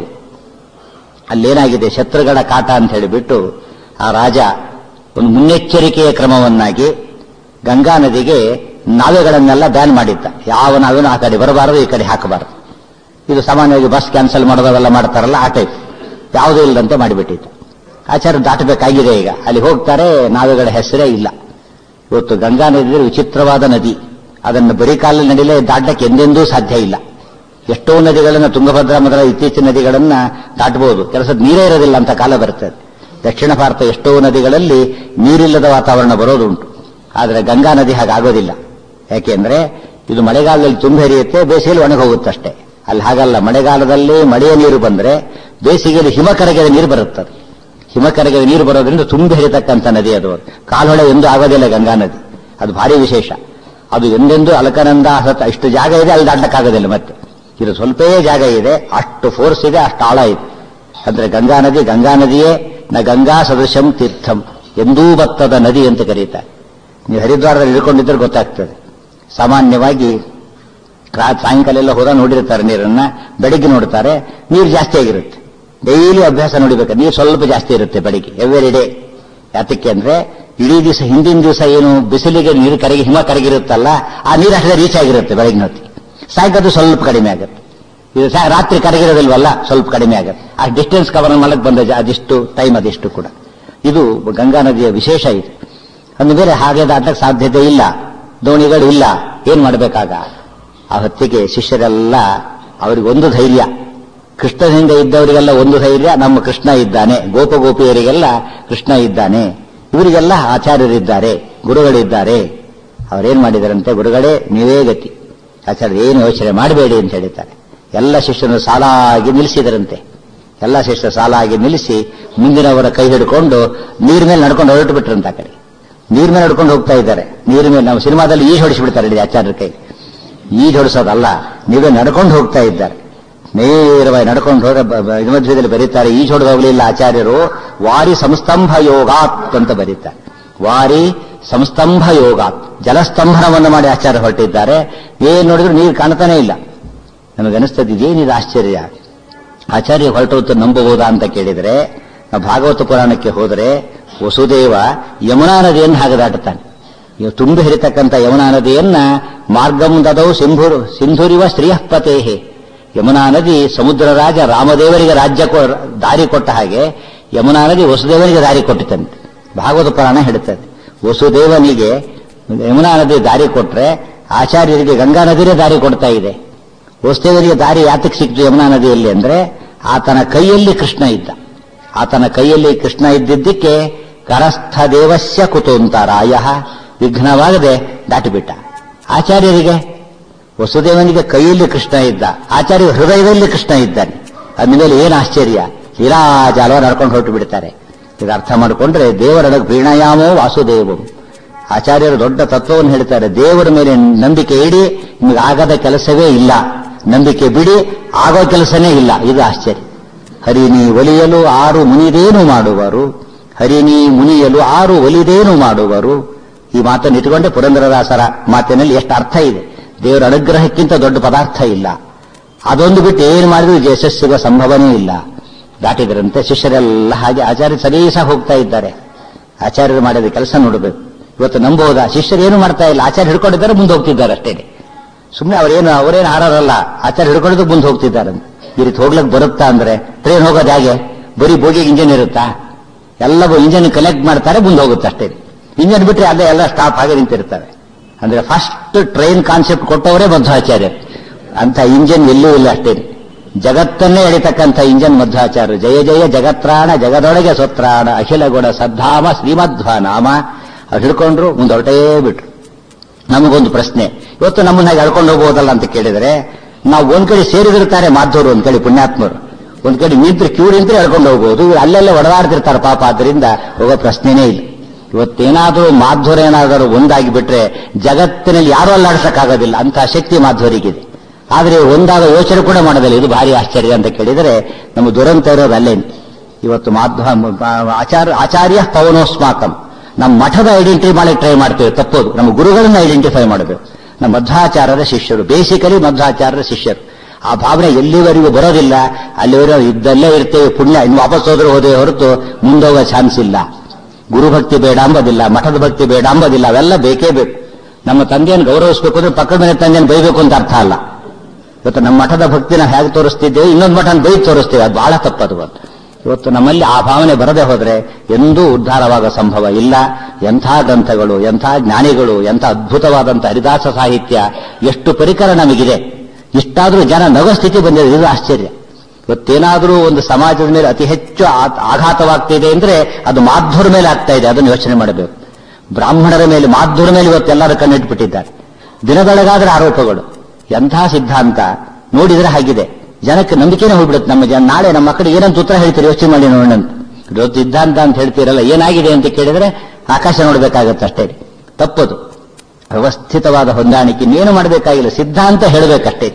S1: ಅಲ್ಲೇನಾಗಿದೆ ಶತ್ರುಗಳ ಕಾಟ ಅಂತ ಹೇಳಿಬಿಟ್ಟು ಆ ರಾಜ ಒಂದು ಮುನ್ನೆಚ್ಚರಿಕೆಯ ಕ್ರಮವನ್ನಾಗಿ ಗಂಗಾ ನದಿಗೆ ನಾವೆಗಳನ್ನೆಲ್ಲ ಬ್ಯಾನ್ ಮಾಡಿದ್ದ ಯಾವ ನಾವೇನು ಆ ಕಡೆ ಬರಬಾರದು ಈ ಕಡೆ ಹಾಕಬಾರದು ಇದು ಸಾಮಾನ್ಯವಾಗಿ ಬಸ್ ಕ್ಯಾನ್ಸಲ್ ಮಾಡೋದವೆಲ್ಲ ಮಾಡ್ತಾರಲ್ಲ ಆ ಟೈಪ್ ಯಾವುದೂ ಇಲ್ಲದಂತೆ ಮಾಡಿಬಿಟ್ಟಿತ್ತು ಆಚಾರ್ಯ ದಾಟಬೇಕಾಗಿದೆ ಈಗ ಅಲ್ಲಿ ಹೋಗ್ತಾರೆ ನಾವೆಗಳ ಹೆಸರೇ ಇಲ್ಲ ಇವತ್ತು ಗಂಗಾ ನದಿ ವಿಚಿತ್ರವಾದ ನದಿ ಅದನ್ನು ಬರೀ ಕಾಲಲ್ಲಿ ನಡಿಲೇ ದಾಟಕ್ಕೆ ಎಂದೆಂದೂ ಸಾಧ್ಯ ಇಲ್ಲ ಎಷ್ಟೋ ನದಿಗಳನ್ನ ತುಂಗಭದ್ರಾ ಮೊದಲ ಇತ್ತೀಚಿನ ನದಿಗಳನ್ನ ದಾಟಬಹುದು ಕೆಲಸದ ನೀರೇ ಇರೋದಿಲ್ಲ ಅಂತ ಕಾಲ ಬರ್ತದೆ ದಕ್ಷಿಣ ಭಾರತ ಎಷ್ಟೋ ನದಿಗಳಲ್ಲಿ ನೀರಿಲ್ಲದ ವಾತಾವರಣ ಬರೋದುಂಟು ಆದರೆ ಗಂಗಾ ನದಿ ಹಾಗಾಗೋದಿಲ್ಲ ಯಾಕೆಂದ್ರೆ ಇದು ಮಳೆಗಾಲದಲ್ಲಿ ತುಂಬಿ ಹರಿಯುತ್ತೆ ಬೇಸಿಗೆಯಲ್ಲಿ ಒಣಗಿ ಹೋಗುತ್ತಷ್ಟೇ ಅಲ್ಲಿ ಹಾಗಲ್ಲ ಮಳೆಗಾಲದಲ್ಲಿ ಮಳೆಯ ನೀರು ಬಂದ್ರೆ ಬೇಸಿಗೆಯಲ್ಲಿ ಹಿಮ ಕರಗಿದ ನೀರು ಬರುತ್ತದೆ ಹಿಮ ಕರಗಿದ ನೀರು ಬರೋದ್ರಿಂದ ತುಂಬಿ ಹರಿತಕ್ಕಂಥ ನದಿ ಅದು ಕಾಲ್ಹೊಳೆ ಎಂದು ಆಗೋದಿಲ್ಲ ಗಂಗಾ ನದಿ ಅದು ಭಾರಿ ವಿಶೇಷ ಅದು ಎಂದೆಂದೂ ಅಲಕನಂದ ಸತ ಇಷ್ಟು ಜಾಗ ಇದೆ ಅಲ್ಲಿ ದಾಟಕ್ಕಾಗೋದಿಲ್ಲ ಮತ್ತೆ ಇದು ಸ್ವಲ್ಪವೇ ಜಾಗ ಇದೆ ಅಷ್ಟು ಫೋರ್ಸ್ ಇದೆ ಅಷ್ಟು ಆಳ ಇದೆ ಅಂದ್ರೆ ಗಂಗಾ ನದಿ ಗಂಗಾ ನದಿಯೇ ನ ಗಂಗಾ ಸದೃಶಂ ತೀರ್ಥಂ ಎಂದೂ ಬತ್ತದ ನದಿ ಅಂತ ಕರೀತಾರೆ ನೀವು ಹರಿದ್ವಾರದಲ್ಲಿ ಇಳ್ಕೊಂಡಿದ್ರೆ ಗೊತ್ತಾಗ್ತದೆ ಸಾಮಾನ್ಯವಾಗಿ ರಾ- ಸಾಯಂಕಾಲ ಎಲ್ಲ ಹೋದ ನೋಡಿರ್ತಾರೆ ನೀರನ್ನ ಬೆಳಿಗ್ಗೆ ನೋಡ್ತಾರೆ ನೀರು ಜಾಸ್ತಿ ಆಗಿರುತ್ತೆ ಡೈಲಿ ಅಭ್ಯಾಸ ನೋಡಿಬೇಕು ನೀರು ಸ್ವಲ್ಪ ಜಾಸ್ತಿ ಇರುತ್ತೆ ಬೆಳಿಗ್ಗೆ ಎವ್ರಿ ಡೇ ಯಾತಕ್ಕೆ ಅಂದ್ರೆ ಇಡೀ ದಿವಸ ಹಿಂದಿನ ದಿವಸ ಏನು ಬಿಸಿಲಿಗೆ ನೀರು ಕರಗಿ ಹಿಮ ಕರಗಿರುತ್ತಲ್ಲ ಆ ನೀರು ಅಷ್ಟೇ ರೀಚ್ ಆಗಿರುತ್ತೆ ಬೆಳಗಿನ ಹೊತ್ತಿಗೆ ಸಾಯಂಕಾಲ ಸ್ವಲ್ಪ ಕಡಿಮೆ ಆಗುತ್ತೆ ಇದು ಸಾ- ರಾತ್ರಿ ಕರಗಿರೋದಿಲ್ವಲ್ಲ ಸ್ವಲ್ಪ ಕಡಿಮೆ ಆಗುತ್ತೆ ಆ ಡಿಸ್ಟೆನ್ಸ್ ಕವರ್ ಮಾಡಕ್ ಬಂದ ಜ- ಅದಿಷ್ಟು ಟೈಮ್ ಅದಿಷ್ಟು ಕೂಡ ಇದು ಗಂಗಾ ನದಿಯ ವಿಶೇಷ ಇದು ಅಂದ ಬೇರೆ ಹಾಗೆ ದಾಟಕ್ಕೆ ಸಾಧ್ಯತೆ ಇಲ್ಲ ದೋಣಿಗಳು ಇಲ್ಲ ಏನ್ ಮಾಡಬೇಕಾಗ ಆ ಹೊತ್ತಿಗೆ ಶಿಷ್ಯರೆಲ್ಲ ಅವ್ರಿಗೆ ಒಂದು ಧೈರ್ಯ ಕೃಷ್ಣನಿಂದ ಇದ್ದವರಿಗೆಲ್ಲ ಒಂದು ಧೈರ್ಯ ನಮ್ಮ ಕೃಷ್ಣ ಇದ್ದಾನೆ ಗೋಪ ಗೋಪಿಯರಿಗೆಲ್ಲ ಕೃಷ್ಣ ಇದ್ದಾನೆ ಇವರಿಗೆಲ್ಲ ಆಚಾರ್ಯರಿದ್ದಾರೆ ಗುರುಗಳಿದ್ದಾರೆ ಅವರೇನ್ ಮಾಡಿದಾರಂತೆ ಗುರುಗಳೇ ನೀವೇ ಗತಿ ಆಚಾರ್ಯ ಏನು ಯೋಚನೆ ಮಾಡಬೇಡಿ ಅಂತ ಹೇಳಿದ್ದಾರೆ ಎಲ್ಲ ಶಿಷ್ಯರನ್ನು ಸಾಲಾಗಿ ನಿಲ್ಲಿಸಿದರಂತೆ ಎಲ್ಲ ಶಿಷ್ಯರು ಸಾಲಾಗಿ ನಿಲ್ಲಿಸಿ ಮುಂದಿನವರ ಕೈ ಹಿಡ್ಕೊಂಡು ನೀರ್ ಮೇಲೆ ನಡ್ಕೊಂಡು ಹೊರಟು ಬಿಟ್ರಂತ ಆ ಕಡೆ ನೀರ್ ಮೇಲೆ ನಡ್ಕೊಂಡು ಹೋಗ್ತಾ ಇದ್ದಾರೆ ನೀರ್ ಮೇಲೆ ನಾವು ಸಿನಿಮಾದಲ್ಲಿ ಈಜು ಹೊಡಿಸಿಬಿಡ್ತಾರೆ ಇಲ್ಲಿ ಆಚಾರ್ಯರ ಕೈ ಈಜು ಹೊಡಿಸೋದಲ್ಲ ನೀವೇ ನಡ್ಕೊಂಡು ಹೋಗ್ತಾ ಇದ್ದಾರೆ ನೇರವಾಗಿ ನಡ್ಕೊಂಡು ಹೋದ ಮಧ್ಯದಲ್ಲಿ ಬರೀತಾರೆ ಈಜು ಹೊಡೆದು ಹೋಗಲಿಲ್ಲ ಆಚಾರ್ಯರು ವಾರಿ ಸಂಸ್ತಂಭ ಯೋಗಾತ್ ಅಂತ ಬರೀತಾರೆ ವಾರಿ ಸಂಸ್ತಂಭ ಯೋಗಾತ್ ಜಲಸ್ತಂಭನವನ್ನು ಮಾಡಿ ಆಚಾರ್ಯ ಹೊರಟಿದ್ದಾರೆ ಏನ್ ನೋಡಿದ್ರು ನೀರು ಕಾಣ್ತಾನೆ ಇಲ್ಲ ನಮಗನಿಸ್ತದೆ ಇದೇನಿದೆ ಆಶ್ಚರ್ಯ ಆಚಾರ್ಯ ಹೊರಟು ನಂಬಬಹುದಾ ಅಂತ ಕೇಳಿದರೆ ನಾವು ಭಾಗವತ ಪುರಾಣಕ್ಕೆ ಹೋದರೆ ವಸುದೇವ ಯಮುನಾ ನದಿಯನ್ನು ಹಾಗೆ ದಾಟುತ್ತಾನೆ ಇವು ತುಂಬಿ ಹರಿತಕ್ಕಂಥ ಯಮುನಾ ನದಿಯನ್ನ ಮಾರ್ಗಂ ದದೌ ಸಿಂಧೂರು ಸಿಂಧೂರಿವ ಶ್ರೀಯಪತೇಹೆ ಯಮುನಾ ನದಿ ಸಮುದ್ರ ರಾಜ ರಾಮದೇವರಿಗೆ ರಾಜ್ಯ ಕೊ- ದಾರಿ ಕೊಟ್ಟ ಹಾಗೆ ಯಮುನಾ ನದಿ ವಸುದೇವನಿಗೆ ದಾರಿ ಕೊಟ್ಟಿತಂತೆ ಭಾಗವತ ಪುರಾಣ ಹೇಳುತ್ತದೆ ವಸುದೇವನಿಗೆ ಯಮುನಾ ನದಿ ದಾರಿ ಕೊಟ್ರೆ ಆಚಾರ್ಯರಿಗೆ ಗಂಗಾ ನದಿನೇ ದಾರಿ ಕೊಡ್ತಾ ಇದೆ ವಸುದೇವರಿಗೆ ದಾರಿ ಯಾತಕ್ಕೆ ಸಿಕ್ತು ಯಮುನಾ ನದಿಯಲ್ಲಿ ಅಂದ್ರೆ ಆತನ ಕೈಯಲ್ಲಿ ಕೃಷ್ಣ ಇದ್ದ ಆತನ ಕೈಯಲ್ಲಿ ಕೃಷ್ಣ ಇದ್ದಿದ್ದಕ್ಕೆ ಕರಸ್ಥ ದೇವಸ್ಯ ಕುತೋಂತರಾಯ ವಿಘ್ನವಾಗದೆ ದಾಟಿಬಿಟ್ಟ ಆಚಾರ್ಯರಿಗೆ ವಸುದೇವನಿಗೆ ಕೈಯಲ್ಲಿ ಕೃಷ್ಣ ಇದ್ದ ಆಚಾರ್ಯ ಹೃದಯದಲ್ಲಿ ಕೃಷ್ಣ ಇದ್ದಾನೆ ಅಂದಮೇಲೆ ಏನು ಆಶ್ಚರ್ಯ ವಿರಾಜಾಲ ನಡ್ಕೊಂಡು ಹೊರಟು ಬಿಡ್ತಾರೆ ಇದು ಅರ್ಥ ಮಾಡಿಕೊಂಡ್ರೆ ದೇವರೊಳಗೆ ಪ್ರೀಣಯಾಮೋ ವಾಸುದೇವಂ ಆಚಾರ್ಯರು ದೊಡ್ಡ ತತ್ವವನ್ನು ಹೇಳ್ತಾರೆ ದೇವರ ಮೇಲೆ ನಂಬಿಕೆ ಇಡಿ ನಿಮಗೆ ಆಗದ ಕೆಲಸವೇ ಇಲ್ಲ ನಂಬಿಕೆ ಬಿಡಿ ಆಗೋ ಕೆಲಸನೇ ಇಲ್ಲ ಇದು ಆಶ್ಚರ್ಯ ಹರಿನಿ ಒಲಿಯಲು ಆರು ಮುನಿದೇನು ಮಾಡುವರು ಹರಿನಿ ಮುನಿಯಲು ಆರು ಒಲಿದೇನು ಮಾಡುವರು ಈ ಮಾತನ್ನು ಇಟ್ಟುಕೊಂಡೆ ಪುರಂದರದಾಸರ ಮಾತಿನಲ್ಲಿ ಎಷ್ಟು ಅರ್ಥ ಇದೆ ದೇವರ ಅನುಗ್ರಹಕ್ಕಿಂತ ದೊಡ್ಡ ಪದಾರ್ಥ ಇಲ್ಲ ಅದೊಂದು ಬಿಟ್ಟು ಏನು ಮಾಡಿದ್ರು ಯಶಸ್ಸಿಗೆ ಸಂಭವನೇ ಇಲ್ಲ ದಾಟಿದರಂತೆ ಶಿಷ್ಯರೆಲ್ಲ ಹಾಗೆ ಆಚಾರ್ಯ ಸರೀಸ ಹೋಗ್ತಾ ಇದ್ದಾರೆ ಆಚಾರ್ಯರು ಮಾಡಿದ ಕೆಲಸ ನೋಡಬೇಕು ಇವತ್ತು ನಂಬಹುದಾ ಶಿಷ್ಯರು ಏನು ಮಾಡ್ತಾ ಇಲ್ಲ ಆಚಾರ್ಯ ಹಿಡ್ಕೊಂಡಿದ್ದಾರೆ ಮುಂದೆ ಹೋಗ್ತಿದ್ದಾರೆ ಅಷ್ಟೇ ಸುಮ್ಮನೆ ಅವರೇನು ಅವರೇನು ಹಾರಲ್ಲ ಆಚಾರ್ಯ ಹಿಡ್ಕೊಂಡಿದ್ದು ಮುಂದೆ ಹೋಗ್ತಿದ್ದಾರೆ ಈ ರೀತಿ ಹೋಗ್ಲಕ್ ಬರುತ್ತಾ ಅಂದ್ರೆ ಟ್ರೈನ್ ಹೋಗೋದು ಹೇಗೆ ಬರೀ ಬೋಗಿಗೆ ಇಂಜಿನ್ ಇರುತ್ತಾ ಎಲ್ಲವೂ ಇಂಜಿನ್ ಕಲೆಕ್ಟ್ ಮಾಡ್ತಾರೆ ಮುಂದೆ ಹೋಗುತ್ತೆ ಅಷ್ಟೇ ಇಂಜಿನ್ ಬಿಟ್ರೆ ಅಲ್ಲೇ ಎಲ್ಲ ಸ್ಟಾಪ್ ಆಗಿ ನಿಂತಿರ್ತವೆ ಅಂದ್ರೆ ಫಸ್ಟ್ ಟ್ರೈನ್ ಕಾನ್ಸೆಪ್ಟ್ ಕೊಟ್ಟವರೇ ಮಧ್ವಾಚಾರ್ಯ ಅಂತ ಇಂಜಿನ್ ಎಲ್ಲೂ ಇಲ್ಲ ಅಷ್ಟೇ ಜಗತ್ತನ್ನೇ ಎಳಿತಕ್ಕಂಥ ಇಂಜನ್ ಮಧ್ವಾಚಾರ್ಯ ಜಯ ಜಯ ಜಗತ್ರಾಣ ಜಗದೊಳಗೆ ಸ್ವತ್ರಾಣ ಅಖಿಲ ಗುಣ ಸದ್ಧಾಮ ಶ್ರೀಮಧ್ವ ನಾಮ ಅವ್ರು ಹಿಡ್ಕೊಂಡ್ರು ಮುಂದೆ ಹೊರಟೇ ಬಿಟ್ರು ನಮಗೊಂದು ಪ್ರಶ್ನೆ ಇವತ್ತು ನಮ್ಮನ್ನ ಎಳ್ಕೊಂಡು ಹೋಗ್ಬೋದಲ್ಲ ಅಂತ ಕೇಳಿದರೆ ನಾವು ಒಂದ್ ಕಡೆ ಸೇರಿದಿರ್ತಾರೆ ಮಾಧವರು ಒಂದ್ ಕಡೆ ಪುಣ್ಯಾತ್ಮರು ಒಂದ್ ಕಡೆ ನಿಂತ್ರೆ ಕ್ಯೂ ನಿಂತ್ರೆ ಎಳ್ಕೊಂಡು ಹೋಗ್ಬೋದು ಇವ್ರು ಅಲ್ಲೆಲ್ಲ ಒಡದಾಡ್ತಿರ್ತಾರೆ ಪಾಪ ಆದ್ರಿಂದ ಹೋಗೋ ಪ್ರಶ್ನೆನೇ ಇಲ್ಲ ಇವತ್ತೇನಾದರೂ ಮಾಧ್ವರ ಏನಾದರೂ ಒಂದಾಗಿ ಬಿಟ್ರೆ ಜಗತ್ತಿನಲ್ಲಿ ಯಾರೂ ಅಲ್ಲಾಡ್ಸಕ್ಕಾಗೋದಿಲ್ಲ ಅಂತಹ ಶಕ್ತಿ ಮಾಧ್ವರಿಗಿದೆ ಆದ್ರೆ ಒಂದಾಗ ಯೋಚನೆ ಕೂಡ ಮಾಡೋದಿಲ್ಲ ಇದು ಭಾರಿ ಆಶ್ಚರ್ಯ ಅಂತ ಕೇಳಿದರೆ ನಮ್ಮ ದುರಂತ ಇರೋದು ಅಲ್ಲೇನು ಇವತ್ತು ಮಾಧ್ವ ಆಚಾರ್ಯ ಆಚಾರ್ಯ ಪವನೋಸ್ಮಾಕಂ ನಮ್ಮ ಮಠದ ಐಡೆಂಟಿಫೈ ಮಾಡಲಿಕ್ಕೆ ಟ್ರೈ ಮಾಡ್ತೇವೆ ತಪ್ಪೋದು ನಮ್ಮ ಗುರುಗಳನ್ನ ಐಡೆಂಟಿಫೈ ಮಾಡಬೇಕು ನಮ್ಮ ಮಧ್ವಾಚಾರ್ಯರ ಶಿಷ್ಯರು ಬೇಸಿಕಲಿ ಮಧ್ವಾಚಾರ್ಯರ ಶಿಷ್ಯರು ಆ ಭಾವನೆ ಎಲ್ಲಿವರೆಗೂ ಬರೋದಿಲ್ಲ ಅಲ್ಲಿವರೆಗೂ ಇದ್ದಲ್ಲೇ ಇರ್ತೇವೆ ಪುಣ್ಯ ಇನ್ನು ವಾಪಸ್ ಹೋದ್ರೆ ಹೋದೇ ಹೊರತು ಮುಂದೋಗೋ ಚಾನ್ಸ್ ಇಲ್ಲ ಗುರುಭಕ್ತಿ ಬೇಡ ಅಂಬೋದಿಲ್ಲ ಮಠದ ಭಕ್ತಿ ಬೇಡ ಅಂಬೋದಿಲ್ಲ ಅವೆಲ್ಲ ಬೇಕೇ ಬೇಕು ನಮ್ಮ ತಂದೆಯನ್ನು ಗೌರವಿಸಬೇಕು ಅಂದ್ರೆ ಪಕ್ಕದ ಮನೆ ತಂದೆಯನ್ನು ಬೈಬೇಕು ಅಂತ ಅರ್ಥ ಅಲ್ಲ ಇವತ್ತು ನಮ್ಮ ಮಠದ ಭಕ್ತಿನ ಹೇಗೆ ತೋರಿಸ್ತಿದ್ದೇವೆ ಇನ್ನೊಂದು ಮಠನ ಬೈ ತೋರಿಸ್ತೇವೆ ಅದು ಬಹಳ ತಪ್ಪದು ಅದು ಇವತ್ತು ನಮ್ಮಲ್ಲಿ ಆ ಭಾವನೆ ಬರದೆ ಹೋದ್ರೆ ಎಂದೂ ಉದ್ಧಾರವಾಗೋ ಸಂಭವ ಇಲ್ಲ ಎಂಥ ಗ್ರಂಥಗಳು ಎಂಥ ಜ್ಞಾನಿಗಳು ಎಂಥ ಅದ್ಭುತವಾದಂಥ ಹರಿದಾಸ ಸಾಹಿತ್ಯ ಎಷ್ಟು ಪರಿಕರ ನಮಗಿದೆ ಇಷ್ಟಾದರೂ ಜನ ನಗೋ ಸ್ಥಿತಿ ಬಂದಿದೆ ಇದು ಆಶ್ಚರ್ಯ ಇವತ್ತೇನಾದರೂ ಒಂದು ಸಮಾಜದ ಮೇಲೆ ಅತಿ ಹೆಚ್ಚು ಆ- ಆಘಾತವಾಗ್ತಿದೆ ಅಂದ್ರೆ ಅದು ಮಾಧ್ವರ ಮೇಲೆ ಆಗ್ತಾ ಇದೆ ಅದನ್ನು ಯೋಚನೆ ಮಾಡಬೇಕು ಬ್ರಾಹ್ಮಣರ ಮೇಲೆ ಮಾಧ್ವರ ಮೇಲೆ ಇವತ್ತೆಲ್ಲರೂ ಕಣ್ಣಿಟ್ಬಿಟ್ಟಿದ್ದಾರೆ ದಿನದೊಳಗಾದ್ರೆ ಆರೋಪಗಳು ಎಂಥ ಸಿದ್ಧಾಂತ ನೋಡಿದ್ರೆ ಹಾಗಿದೆ ಜನಕ್ಕೆ ನಂಬಿಕೆನೇ ಹೋಗ್ಬಿಡುತ್ತೆ ನಮ್ಮ ಜನ ನಾಳೆ ನಮ್ಮ ಮಕ್ಕಳಿಗೆ ಏನಂತ ಉತ್ತರ ಹೇಳ್ತೀರಿ ಯೋಚನೆ ಮಾಡಿ ನೋಡೋಣ ಅಂತ ಇವತ್ತು ಸಿದ್ಧಾಂತ ಅಂತ ಹೇಳ್ತೀರಲ್ಲ ಏನಾಗಿದೆ ಅಂತ ಕೇಳಿದ್ರೆ ಆಕಾಶ ನೋಡ್ಬೇಕಾಗತ್ತೆ ಅಷ್ಟೇ ತಪ್ಪದು ವ್ಯವಸ್ಥಿತವಾದ ಹೊಂದಾಣಿಕೆ ಇನ್ನೇನು ಮಾಡಬೇಕಾಗಿಲ್ಲ ಸಿದ್ಧಾಂತ ಹೇಳಬೇಕಷ್ಟೇ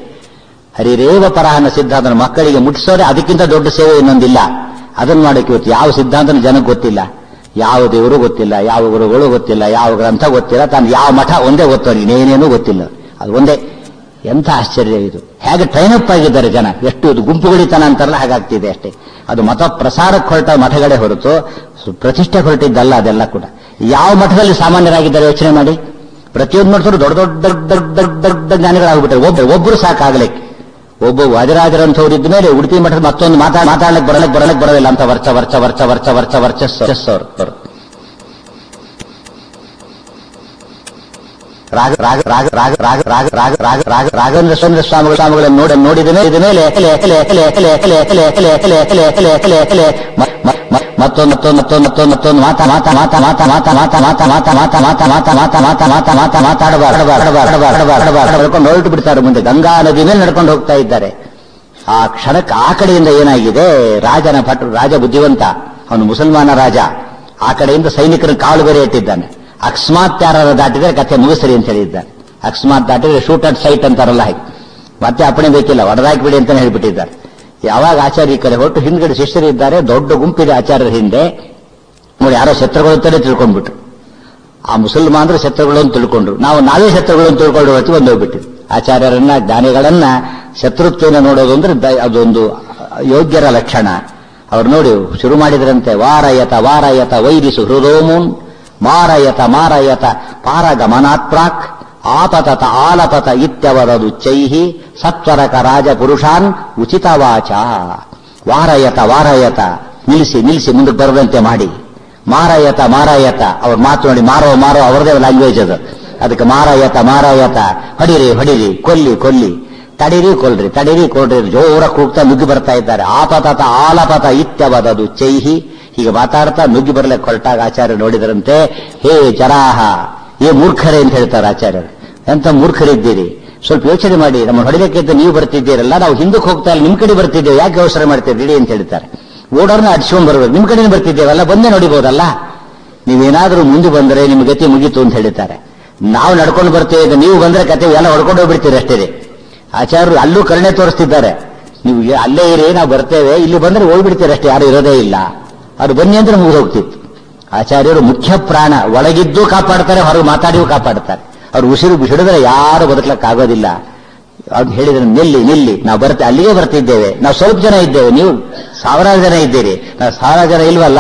S1: ಹರಿರೇವ ಪರಾಹನ ಸಿದ್ಧಾಂತ ಮಕ್ಕಳಿಗೆ ಮುಟ್ಟಿಸೋರೆ ಅದಕ್ಕಿಂತ ದೊಡ್ಡ ಸೇವೆ ಇನ್ನೊಂದಿಲ್ಲ ಅದನ್ನು ಮಾಡಕ್ಕೆ ಇವತ್ತು ಯಾವ ಸಿದ್ಧಾಂತನೂ ಜನಕ್ಕೆ ಗೊತ್ತಿಲ್ಲ ಯಾವ ದೇವರು ಗೊತ್ತಿಲ್ಲ ಯಾವ ಗುರುಗಳು ಗೊತ್ತಿಲ್ಲ ಯಾವ ಗ್ರಂಥ ಗೊತ್ತಿಲ್ಲ ತಾನು ಯಾವ ಮಠ ಒಂದೇ ಗೊತ್ತವನು ಇನ್ನೇನೇನೂ ಗೊತ್ತಿಲ್ಲ ಅದು ಒಂದೇ ಎಂಥ ಆಶ್ಚರ್ಯ ಇದು ಹೇಗೆ ಟ್ರೈನ್ ಅಪ್ ಆಗಿದ್ದಾರೆ ಜನ ಎಷ್ಟು ಇದು ಗುಂಪುಗಳಿತನ ಅಂತಾರಲ್ಲ ಹಾಗಾಗ್ತಿದೆ ಅಷ್ಟೇ ಅದು ಮತ ಪ್ರಸಾರಕ್ಕೆ ಹೊರಟ ಮಠಗಳೇ ಹೊರತು ಸು- ಪ್ರತಿಷ್ಠೆ ಹೊರಟಿದ್ದಲ್ಲ ಅದೆಲ್ಲ ಕೂಡ ಯಾವ ಮಠದಲ್ಲಿ ಸಾಮಾನ್ಯರಾಗಿದ್ದಾರೆ ಯೋಚನೆ ಮಾಡಿ ಪ್ರತಿಯೊಂದು ಮಠದವರು ದೊಡ್ಡ ದೊಡ್ಡ ದೊಡ್ಡ ದೊಡ್ಡ ದೊಡ್ಡ ದೊಡ್ಡ ಜ್ಞಾನಿಗಳಾಗ್ಬಿಟ್ಟಾರೆ ಒಬ್ಬ ಒಬ್ಬರು ಸಾಕಾಗಲಿಕ್ಕೆ ಒಬ್ಬ ವಾದಿರಾಜರಂಥವ್ರು ಇದ್ದ ಮೇಲೆ ಉಡುಪಿ ಮಠದ ಮತ್ತೊಂದು ಮಾತಾಡ್ ಮಾತಾಡ್ಲಿಕ್ಕೆ ಬರಲಿಕ್ಕೆ ಬರಲಿಕ್ಕೆ ಬರೋದಿಲ್ಲ ಅಂತ ವರ್ಚ ವರ್ಚ ವರ್ಚ ವರ್ಚ ವರ್ಚ ವರ್ಚಸ್ಸು ಅವರು ರಾಗ ರಾಗ ರಾಗ ರಾಗ ರಾಗ ರಾಗ ರಾಗ ರಾಗ ರಾಗ ರಾಘವೇಂದ್ರ ಸ್ವಾಮಿ ಸ್ವಾಮಿಗಳ ಸ್ವಾಮಿಗಳನ್ನು ನೋಡ ನೋಡಿದ ಮೇಲೆ ಇದ ಮೇಲೆ ಎಲೆ ಎಲೆ ಎಲೆ ಎಲೆ ಎಲೆ ಎಲೆ ಎಲೆ ಎಲೆ ಎಲೆ ಎಲೆ ಎಲೆ ಎಲೆ ಮ- ಮ- ಮ- ಮತ್ತೊಂದು ಮತ್ತೊಂದು ಮತ್ತೊಂದು ಮತ್ತೊಂದು ಮತ್ತೊಂದು ಮಾತಾ ಮಾತಾ ಮಾತಾ ಮಾತಾ ಮಾತಾ ಮಾತಾ ಮಾತಾ ಮಾತಾ ಮಾತಾ ಮಾತಾ ಮಾತಾ ಮಾತಾ ಮಾತಾ ಮಾತಾ ಮಾತಾ ಮಾತಾಡಬಾರ್ದು ನಡ್ಕೊಂಡು ಹೊರಟು ಬಿಡ್ತಾರೆ ಮುಂದೆ ಗಂಗಾ ನದಿ ಮೇಲೆ ನಡ್ಕೊಂಡು ಹೋಗ್ತಾ ಇದ್ದಾರೆ ಆ ಕ್ಷಣಕ್ಕೆ ಆ ಕಡೆಯಿಂದ ಏನಾಗಿದೆ ರಾಜನ ಭಟ್ರು ರಾಜ ಬುದ್ಧಿವಂತ ಅವನು ಮುಸಲ್ಮಾನ ರಾಜ ಆ ಕಡೆಯಿಂದ ಸೈನಿಕರನ್ನು ಕಾಳು ಬೇರೆ ಇಟ್ಟಿದ್ದಾನೆ ಅಕಸ್ಮಾತ್ ಯಾರು ದಾಟಿದ್ರೆ ಕಥೆ ಮುಗಿಸರಿ ಅಂತ ಹೇಳಿದ್ದಾನೆ ಅಕಸ್ಮಾತ್ ದಾಟಿದ್ರೆ ಶೂಟ್ ಅಟ್ ಸೈಟ್ ಅಂತಾರಲ್ಲ ಹಾಗೆ ಮತ್ತೆ ಅಪ್ಪಣೆ ಬೇಕಿಲ್ಲ ಹೊಡೆದಾಕ್ಬಿಡಿ ಅಂತ ಹೇಳ್ಬಿಟ್ಟಿದ್ದಾರೆ ಯಾವಾಗ ಆಚಾರ್ಯ ಈ ಕಡೆ ಹೊರಟು ಹಿಂದ್ಗಡೆ ಶಿಷ್ಯರಿದ್ದಾರೆ ದೊಡ್ಡ ಗುಂಪಿದೆ ಆಚಾರ್ಯರ ಹಿಂದೆ ನೋಡಿ ಯಾರೋ ಶತ್ರುಗಳು ಅಂತಾನೆ ತಿಳ್ಕೊಂಡ್ಬಿಟ್ರು ಆ ಮುಸಲ್ಮಾನರು ಶತ್ರುಗಳು ಅಂತ ತಿಳ್ಕೊಂಡ್ರು ನಾವು ನಾವೇ ಶತ್ರುಗಳು ಅಂತ ತಿಳ್ಕೊಂಡು ಹೊತ್ತು ಬಂದು ಹೋಗ್ಬಿಟ್ಟಿವಿ ಆಚಾರ್ಯರನ್ನ ಜ್ಞಾನಿಗಳನ್ನ ಶತ್ರುತ್ವನ ನೋಡೋದು ಅಂದ್ರೆ ದ- ಅದೊಂದು ಯೋಗ್ಯರ ಲಕ್ಷಣ ಅವ್ರು ನೋಡಿ ಶುರು ಮಾಡಿದ್ರಂತೆ ವಾರಯತ ವಾರಯತ ವೈರಿಸು ಹೃದೋಮೂನ್ ಮಾರಯತ ಮಾರಯತ ಪಾರಗಮನಾತ್ ಪ್ರಾಕ್ ಆಪತತ ಆಲಪತ ಇತ್ಯವರದು ಚೈಹಿ ಸತ್ವರಕ ರಾಜ ಪುರುಷಾನ್ ಉಚಿತವಾಚ ವಾರಯತ ವಾರಯತ ನಿಲ್ಲಿಸಿ ನಿಲ್ಲಿಸಿ ಮುಂದಕ್ಕೆ ಬರದಂತೆ ಮಾಡಿ ಮಾರಾಯತ ಮಾರಾಯತ ಅವ್ರ ಮಾತು ನೋಡಿ ಮಾರೋ ಮಾರೋ ಅವರದೇ ಲ್ಯಾಂಗ್ವೇಜ್ ಅದು ಅದಕ್ಕೆ ಮಾರಾಯತ ಮಾರಾಯತ ಹೊಡಿರಿ ಹೊಡಿರಿ ಕೊಲ್ಲಿ ಕೊಲ್ಲಿ ತಡಿರಿ ಕೊಲ್ರಿ ತಡಿರಿ ಕೊಲ್ರಿ ಜೋರ ಕೂಗ್ತಾ ನುಗ್ಗಿ ಬರ್ತಾ ಇದ್ದಾರೆ ಆಪತತ ಆಲಪತ ಇತ್ಯವದದು ಚೈಹಿ ಹೀಗೆ ಮಾತಾಡ್ತಾ ನುಗ್ಗಿ ಬರ್ಲಿಕ್ಕೆ ಹೊರಟಾಗ ಆಚಾರ್ಯ ನೋಡಿದರಂತೆ ಹೇ ಜರಾಹ ಏ ಮೂರ್ಖರೇ ಅಂತ ಹೇಳ್ತಾರೆ ಆಚಾರ್ಯರು ಎಂತ ಮೂರ್ಖರಿದ್ದೀರಿ ಸ್ವಲ್ಪ ಯೋಚನೆ ಮಾಡಿ ನಮ್ಮ ಹೊಡಿಲಿಕ್ಕೆ ನೀವು ಬರ್ತಿದ್ದೀರಲ್ಲ ನಾವು ಹಿಂದಕ್ಕೆ ಹೋಗ್ತಾ ಇಲ್ಲ ನಿಮ್ ಕಡೆ ಬರ್ತಿದ್ದೇವೆ ಯಾಕೆ ಅವಸರ ಮಾಡ್ತೀರಿ ಅಂತ ಹೇಳ್ತಾರೆ ಓಡೋರ್ನ ಅಡ್ಸ್ಕೊಂಡ್ ಬರ್ಬೇಕು ನಿಮ್ ಕಡೆ ಬರ್ತಿದ್ದೇವಲ್ಲ ಬಂದೇ ನೋಡಿಬಹುದಲ್ಲ ನೀವೇನಾದ್ರೂ ಮುಂದೆ ಬಂದರೆ ನಿಮ್ ಗತಿ ಮುಗೀತು ಅಂತ ಹೇಳ್ತಾರೆ ನಾವು ನಡ್ಕೊಂಡು ಬರ್ತೇವೆ ಇದು ನೀವು ಬಂದ್ರೆ ಕತೆ ಎಲ್ಲ ಹೊಡ್ಕೊಂಡು ಹೋಗ್ಬಿಡ್ತೀರಿ ಅಷ್ಟೇ ರೀ. ಆಚಾರ್ಯರು ಅಲ್ಲೂ ಕರುಣೆ ತೋರಿಸ್ತಿದ್ದಾರೆ ನೀವು ಏ- ಅಲ್ಲೇ ಇರಿ ನಾವು ಬರ್ತೇವೆ ಇಲ್ಲಿ ಬಂದ್ರೆ ಹೋಗ್ಬಿಡ್ತೀರಿ ಅಷ್ಟೇ ಯಾರು ಇರೋದೇ ಇಲ್ಲ ಅವ್ರು ಬನ್ನಿ ಅಂದ್ರೆ ಮುಗಿದು ಹೋಗ್ತಿತ್ತು ಆಚಾರ್ಯರು ಮುಖ್ಯ ಪ್ರಾಣ ಒಳಗಿದ್ದು ಕಾಪಾಡ್ತಾರೆ ಹೊರಗೆ ಮಾತಾಡಿಯೂ ಕಾಪಾಡ್ತಾರೆ ಅವ್ರು ಉಸಿರು ಬಿಸಿಡಿದ್ರೆ ಯಾರು ಬದುಕಲಿಕ್ಕಾಗೋದಿಲ್ಲ ಅವ್ರು ಹೇಳಿದ್ರೆ ನಿಲ್ಲಿ ನಿಲ್ಲಿ ನಾವು ಬರ್ತೆ ಅಲ್ಲಿಗೆ ಬರ್ತಿದ್ದೇವೆ ನಾವು ಸ್ವಲ್ಪ ಜನ ಇದ್ದೇವೆ ನೀವು ಸಾವಿರಾರು ಜನ ಇದ್ದೀರಿ ನಾವು ಸಾವಿರಾರು ಜನ ಇಲ್ವಲ್ಲ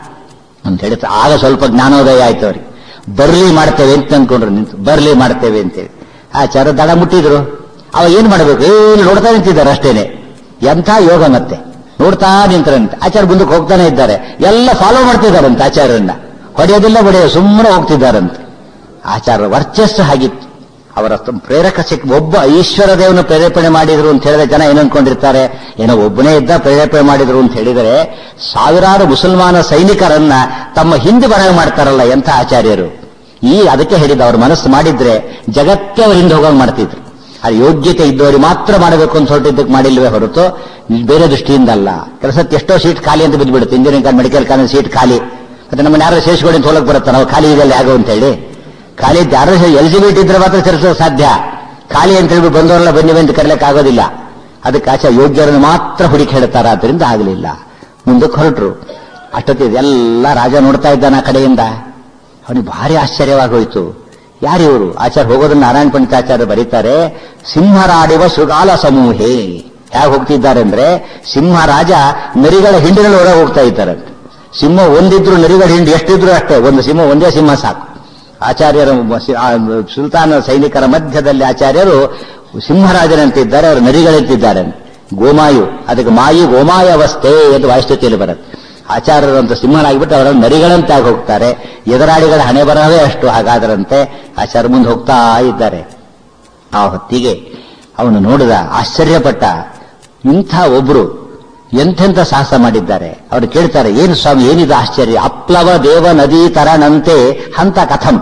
S1: ಅಂತ ಹೇಳಿದ್ರೆ ಆಗ ಸ್ವಲ್ಪ ಜ್ಞಾನೋದಯ ಆಯ್ತು ಅವ್ರಿಗೆ ಬರ್ಲಿ ಮಾಡ್ತೇವೆ ಅಂತ ಅನ್ಕೊಂಡ್ರು ನಿಂತು ಬರ್ಲಿ ಮಾಡ್ತೇವೆ ಅಂತೇಳಿ ಆಚಾರ ದಡ ಮುಟ್ಟಿದ್ರು ಅವ ಏನ್ ಮಾಡಬೇಕು ಏನು ನೋಡ್ತಾ ನಿಂತಿದ್ದಾರೆ ಅಷ್ಟೇನೆ ಎಂಥ ಯೋಗ ಮತ್ತೆ ನೋಡ್ತಾ ನಿಂತರಂತೆ ಆಚಾರ ಮುಂದಕ್ಕೆ ಹೋಗ್ತಾನೆ ಇದ್ದಾರೆ ಎಲ್ಲ ಫಾಲೋ ಮಾಡ್ತಿದ್ದಾರಂತೆ ಆಚಾರ್ಯರನ್ನ ಹೊಡೆಯೋದಿಲ್ಲ ಬಡಿಯೋ ಸುಮ್ಮನೆ ಹೋಗ್ತಿದ್ದಾರಂತೆ ಆಚಾರ್ಯ ವರ್ಚಸ್ಸು ಹಾಗಿತ್ತು ಅವರ ತ- ಪ್ರೇರಕ ಸಿಕ್ ಒಬ್ಬ ಈಶ್ವರ ದೇವನ ಪ್ರೇರೇಪಣೆ ಮಾಡಿದ್ರು ಅಂತ ಹೇಳಿದ್ರೆ ಜನ ಏನ್ ಅನ್ಕೊಂಡಿರ್ತಾರೆ ಏನೋ ಒಬ್ಬನೇ ಇದ್ದ ಪ್ರೇರೇಪಣೆ ಮಾಡಿದ್ರು ಅಂತ ಹೇಳಿದರೆ ಸಾವಿರಾರು ಮುಸಲ್ಮಾನ ಸೈನಿಕರನ್ನ ತಮ್ಮ ಹಿಂದೆ ಬರಹ ಮಾಡ್ತಾರಲ್ಲ ಎಂಥ ಆಚಾರ್ಯರು ಈ ಅದಕ್ಕೆ ಹೇಳಿದ ಅವ್ರ ಮನಸ್ಸು ಮಾಡಿದ್ರೆ ಜಗತ್ತೇ ಅವ್ರ ಹಿಂದೆ ಹೋಗಂಗ್ ಮಾಡ್ತಿದ್ರು ಅದು ಯೋಗ್ಯತೆ ಇದ್ದವರಿಗೆ ಮಾತ್ರ ಮಾಡಬೇಕು ಅಂತ ಹೊರಟಿದ್ದಕ್ಕೆ ಮಾಡಿಲ್ವೇ ಹೊರತು ಬೇರೆ ದೃಷ್ಟಿಯಿಂದ ಅಲ್ಲ ಕೆಲಸಕ್ಕೆ ಎಷ್ಟೋ ಸೀಟ್ ಖಾಲಿ ಅಂತ ಬಿದ್ದುಬಿಡುತ್ತೆ engineering college medical college seat ಖಾಲಿ ಮತ್ತೆ ನಮ್ಮನ್ನ ಯಾರು ಸೇರಿಸ್ಕೊಂಡು ಅಂತ ಹೋಗಕ್ ಬರುತ್ತೆ ನಾವು ಖಾಲಿ ಇದೆಲ್ಲ ಯಾಗೋ ಅಂತ ಹೇಳಿ ಖಾಲಿ ಯಾರು ಎಲಿಜಿಬಿಲಿಟಿ ಇದ್ರೆ ಮಾತ್ರ ಸೇರಿಸೋದು ಸಾಧ್ಯ ಖಾಲಿ ಅಂತ ಹೇಳಿ ಬಂದವರೆಲ್ಲ ಬನ್ನಿ ಅಂತ ಕರೀಲಕ್ಕೆ ಆಗೋದಿಲ್ಲ ಅದಕ್ಕೆ ಆಚೆ ಯೋಗ್ಯರನ್ನು ಮಾತ್ರ ಹುಡುಕಿ ಹೇಳ್ತಾರೆ ಆದ್ರಿಂದ ಆಗಲಿಲ್ಲ ಮುಂದಕ್ಕೆ ಹೊರಟ್ರು ಅಷ್ಟೊತ್ತಿಗೆ ಎಲ್ಲ ರಾಜ ನೋಡ್ತಾ ಇದ್ದಾನ ಆ ಕಡೆಯಿಂದ ಅವನಿಗೆ ಭಾರಿ ಆಶ್ಚರ್ಯವಾಗೋಯ್ತು ಯಾರಿವರು ಆಚಾರ್ಯ ಹೋಗೋದನ್ನ ನಾರಾಯಣ ಪಂಡಿತಾಚಾರ್ಯ ಬರೀತಾರೆ ಸಿಂಹರಾಡಿವ ಶೃಗಾಲ ಸಮೂಹೇ ಹೇಗೆ ಹೋಗ್ತಿದ್ದಾರೆ ಅಂದ್ರೆ ಸಿಂಹರಾಜ ನರಿಗಳ ಹಿಂಡಿನಲ್ಲಿ ಹೊರಗೆ ಹೋಗ್ತಾ ಇದ್ದಾರಂತೆ ಸಿಂಹ ಒಂದಿದ್ರು ನರಿಗಳ ಹಿಂಡಿ ಎಷ್ಟಿದ್ರು ಅಷ್ಟೇ ಒಂದು ಸಿಂಹ ಒಂದೇ ಸಿಂಹ ಸಾಕು ಆಚಾರ್ಯರ ಮ- ಸಿ- ಆ ಸುಲ್ತಾನ ಸೈನಿಕರ ಮಧ್ಯದಲ್ಲಿ ಆಚಾರ್ಯರು ಸಿಂಹರಾಜನಂತಿದ್ದಾರೆ ಅವರು ನರಿಗಳಂತಿದ್ದಾರೆ ಗೋಮಾಯು ಅದಕ್ಕೆ ಮಾಯಿ ಗೋಮಾಯ ಅವಸ್ಥೆ ಎಂದು ವಾಯುಸ್ತುತಿಯಲ್ಲಿ ಬರುತ್ತೆ ಆಚಾರ್ಯರಂತ ಸಿಂಹನಾಗಿಬಿಟ್ಟು ಅವರನ್ನು ನರಿಗಳಂತೆ ಆಗಿ ಹೋಗ್ತಾರೆ ಎದುರಾಳಿಗಳ ಹಣೆ ಬರವೇ ಅಷ್ಟು ಹಾಗಾದರಂತೆ ಆಚಾರ್ಯ ಮುಂದೆ ಹೋಗ್ತಾ ಇದ್ದಾರೆ ಆ ಹೊತ್ತಿಗೆ ಅವನು ನೋಡಿದ ಆಶ್ಚರ್ಯಪಟ್ಟ ಇಂಥ ಒಬ್ರು ಎಂತೆಂಥ ಸಾಹಸ ಮಾಡಿದ್ದಾರೆ ಅವರು ಕೇಳ್ತಾರೆ ಏನು ಸ್ವಾಮಿ ಏನಿದು ಆಶ್ಚರ್ಯ ಅಪ್ಲವ ದೇವ ನದಿ ತರಣಂತೆ ಹಂತ ಕಥಂ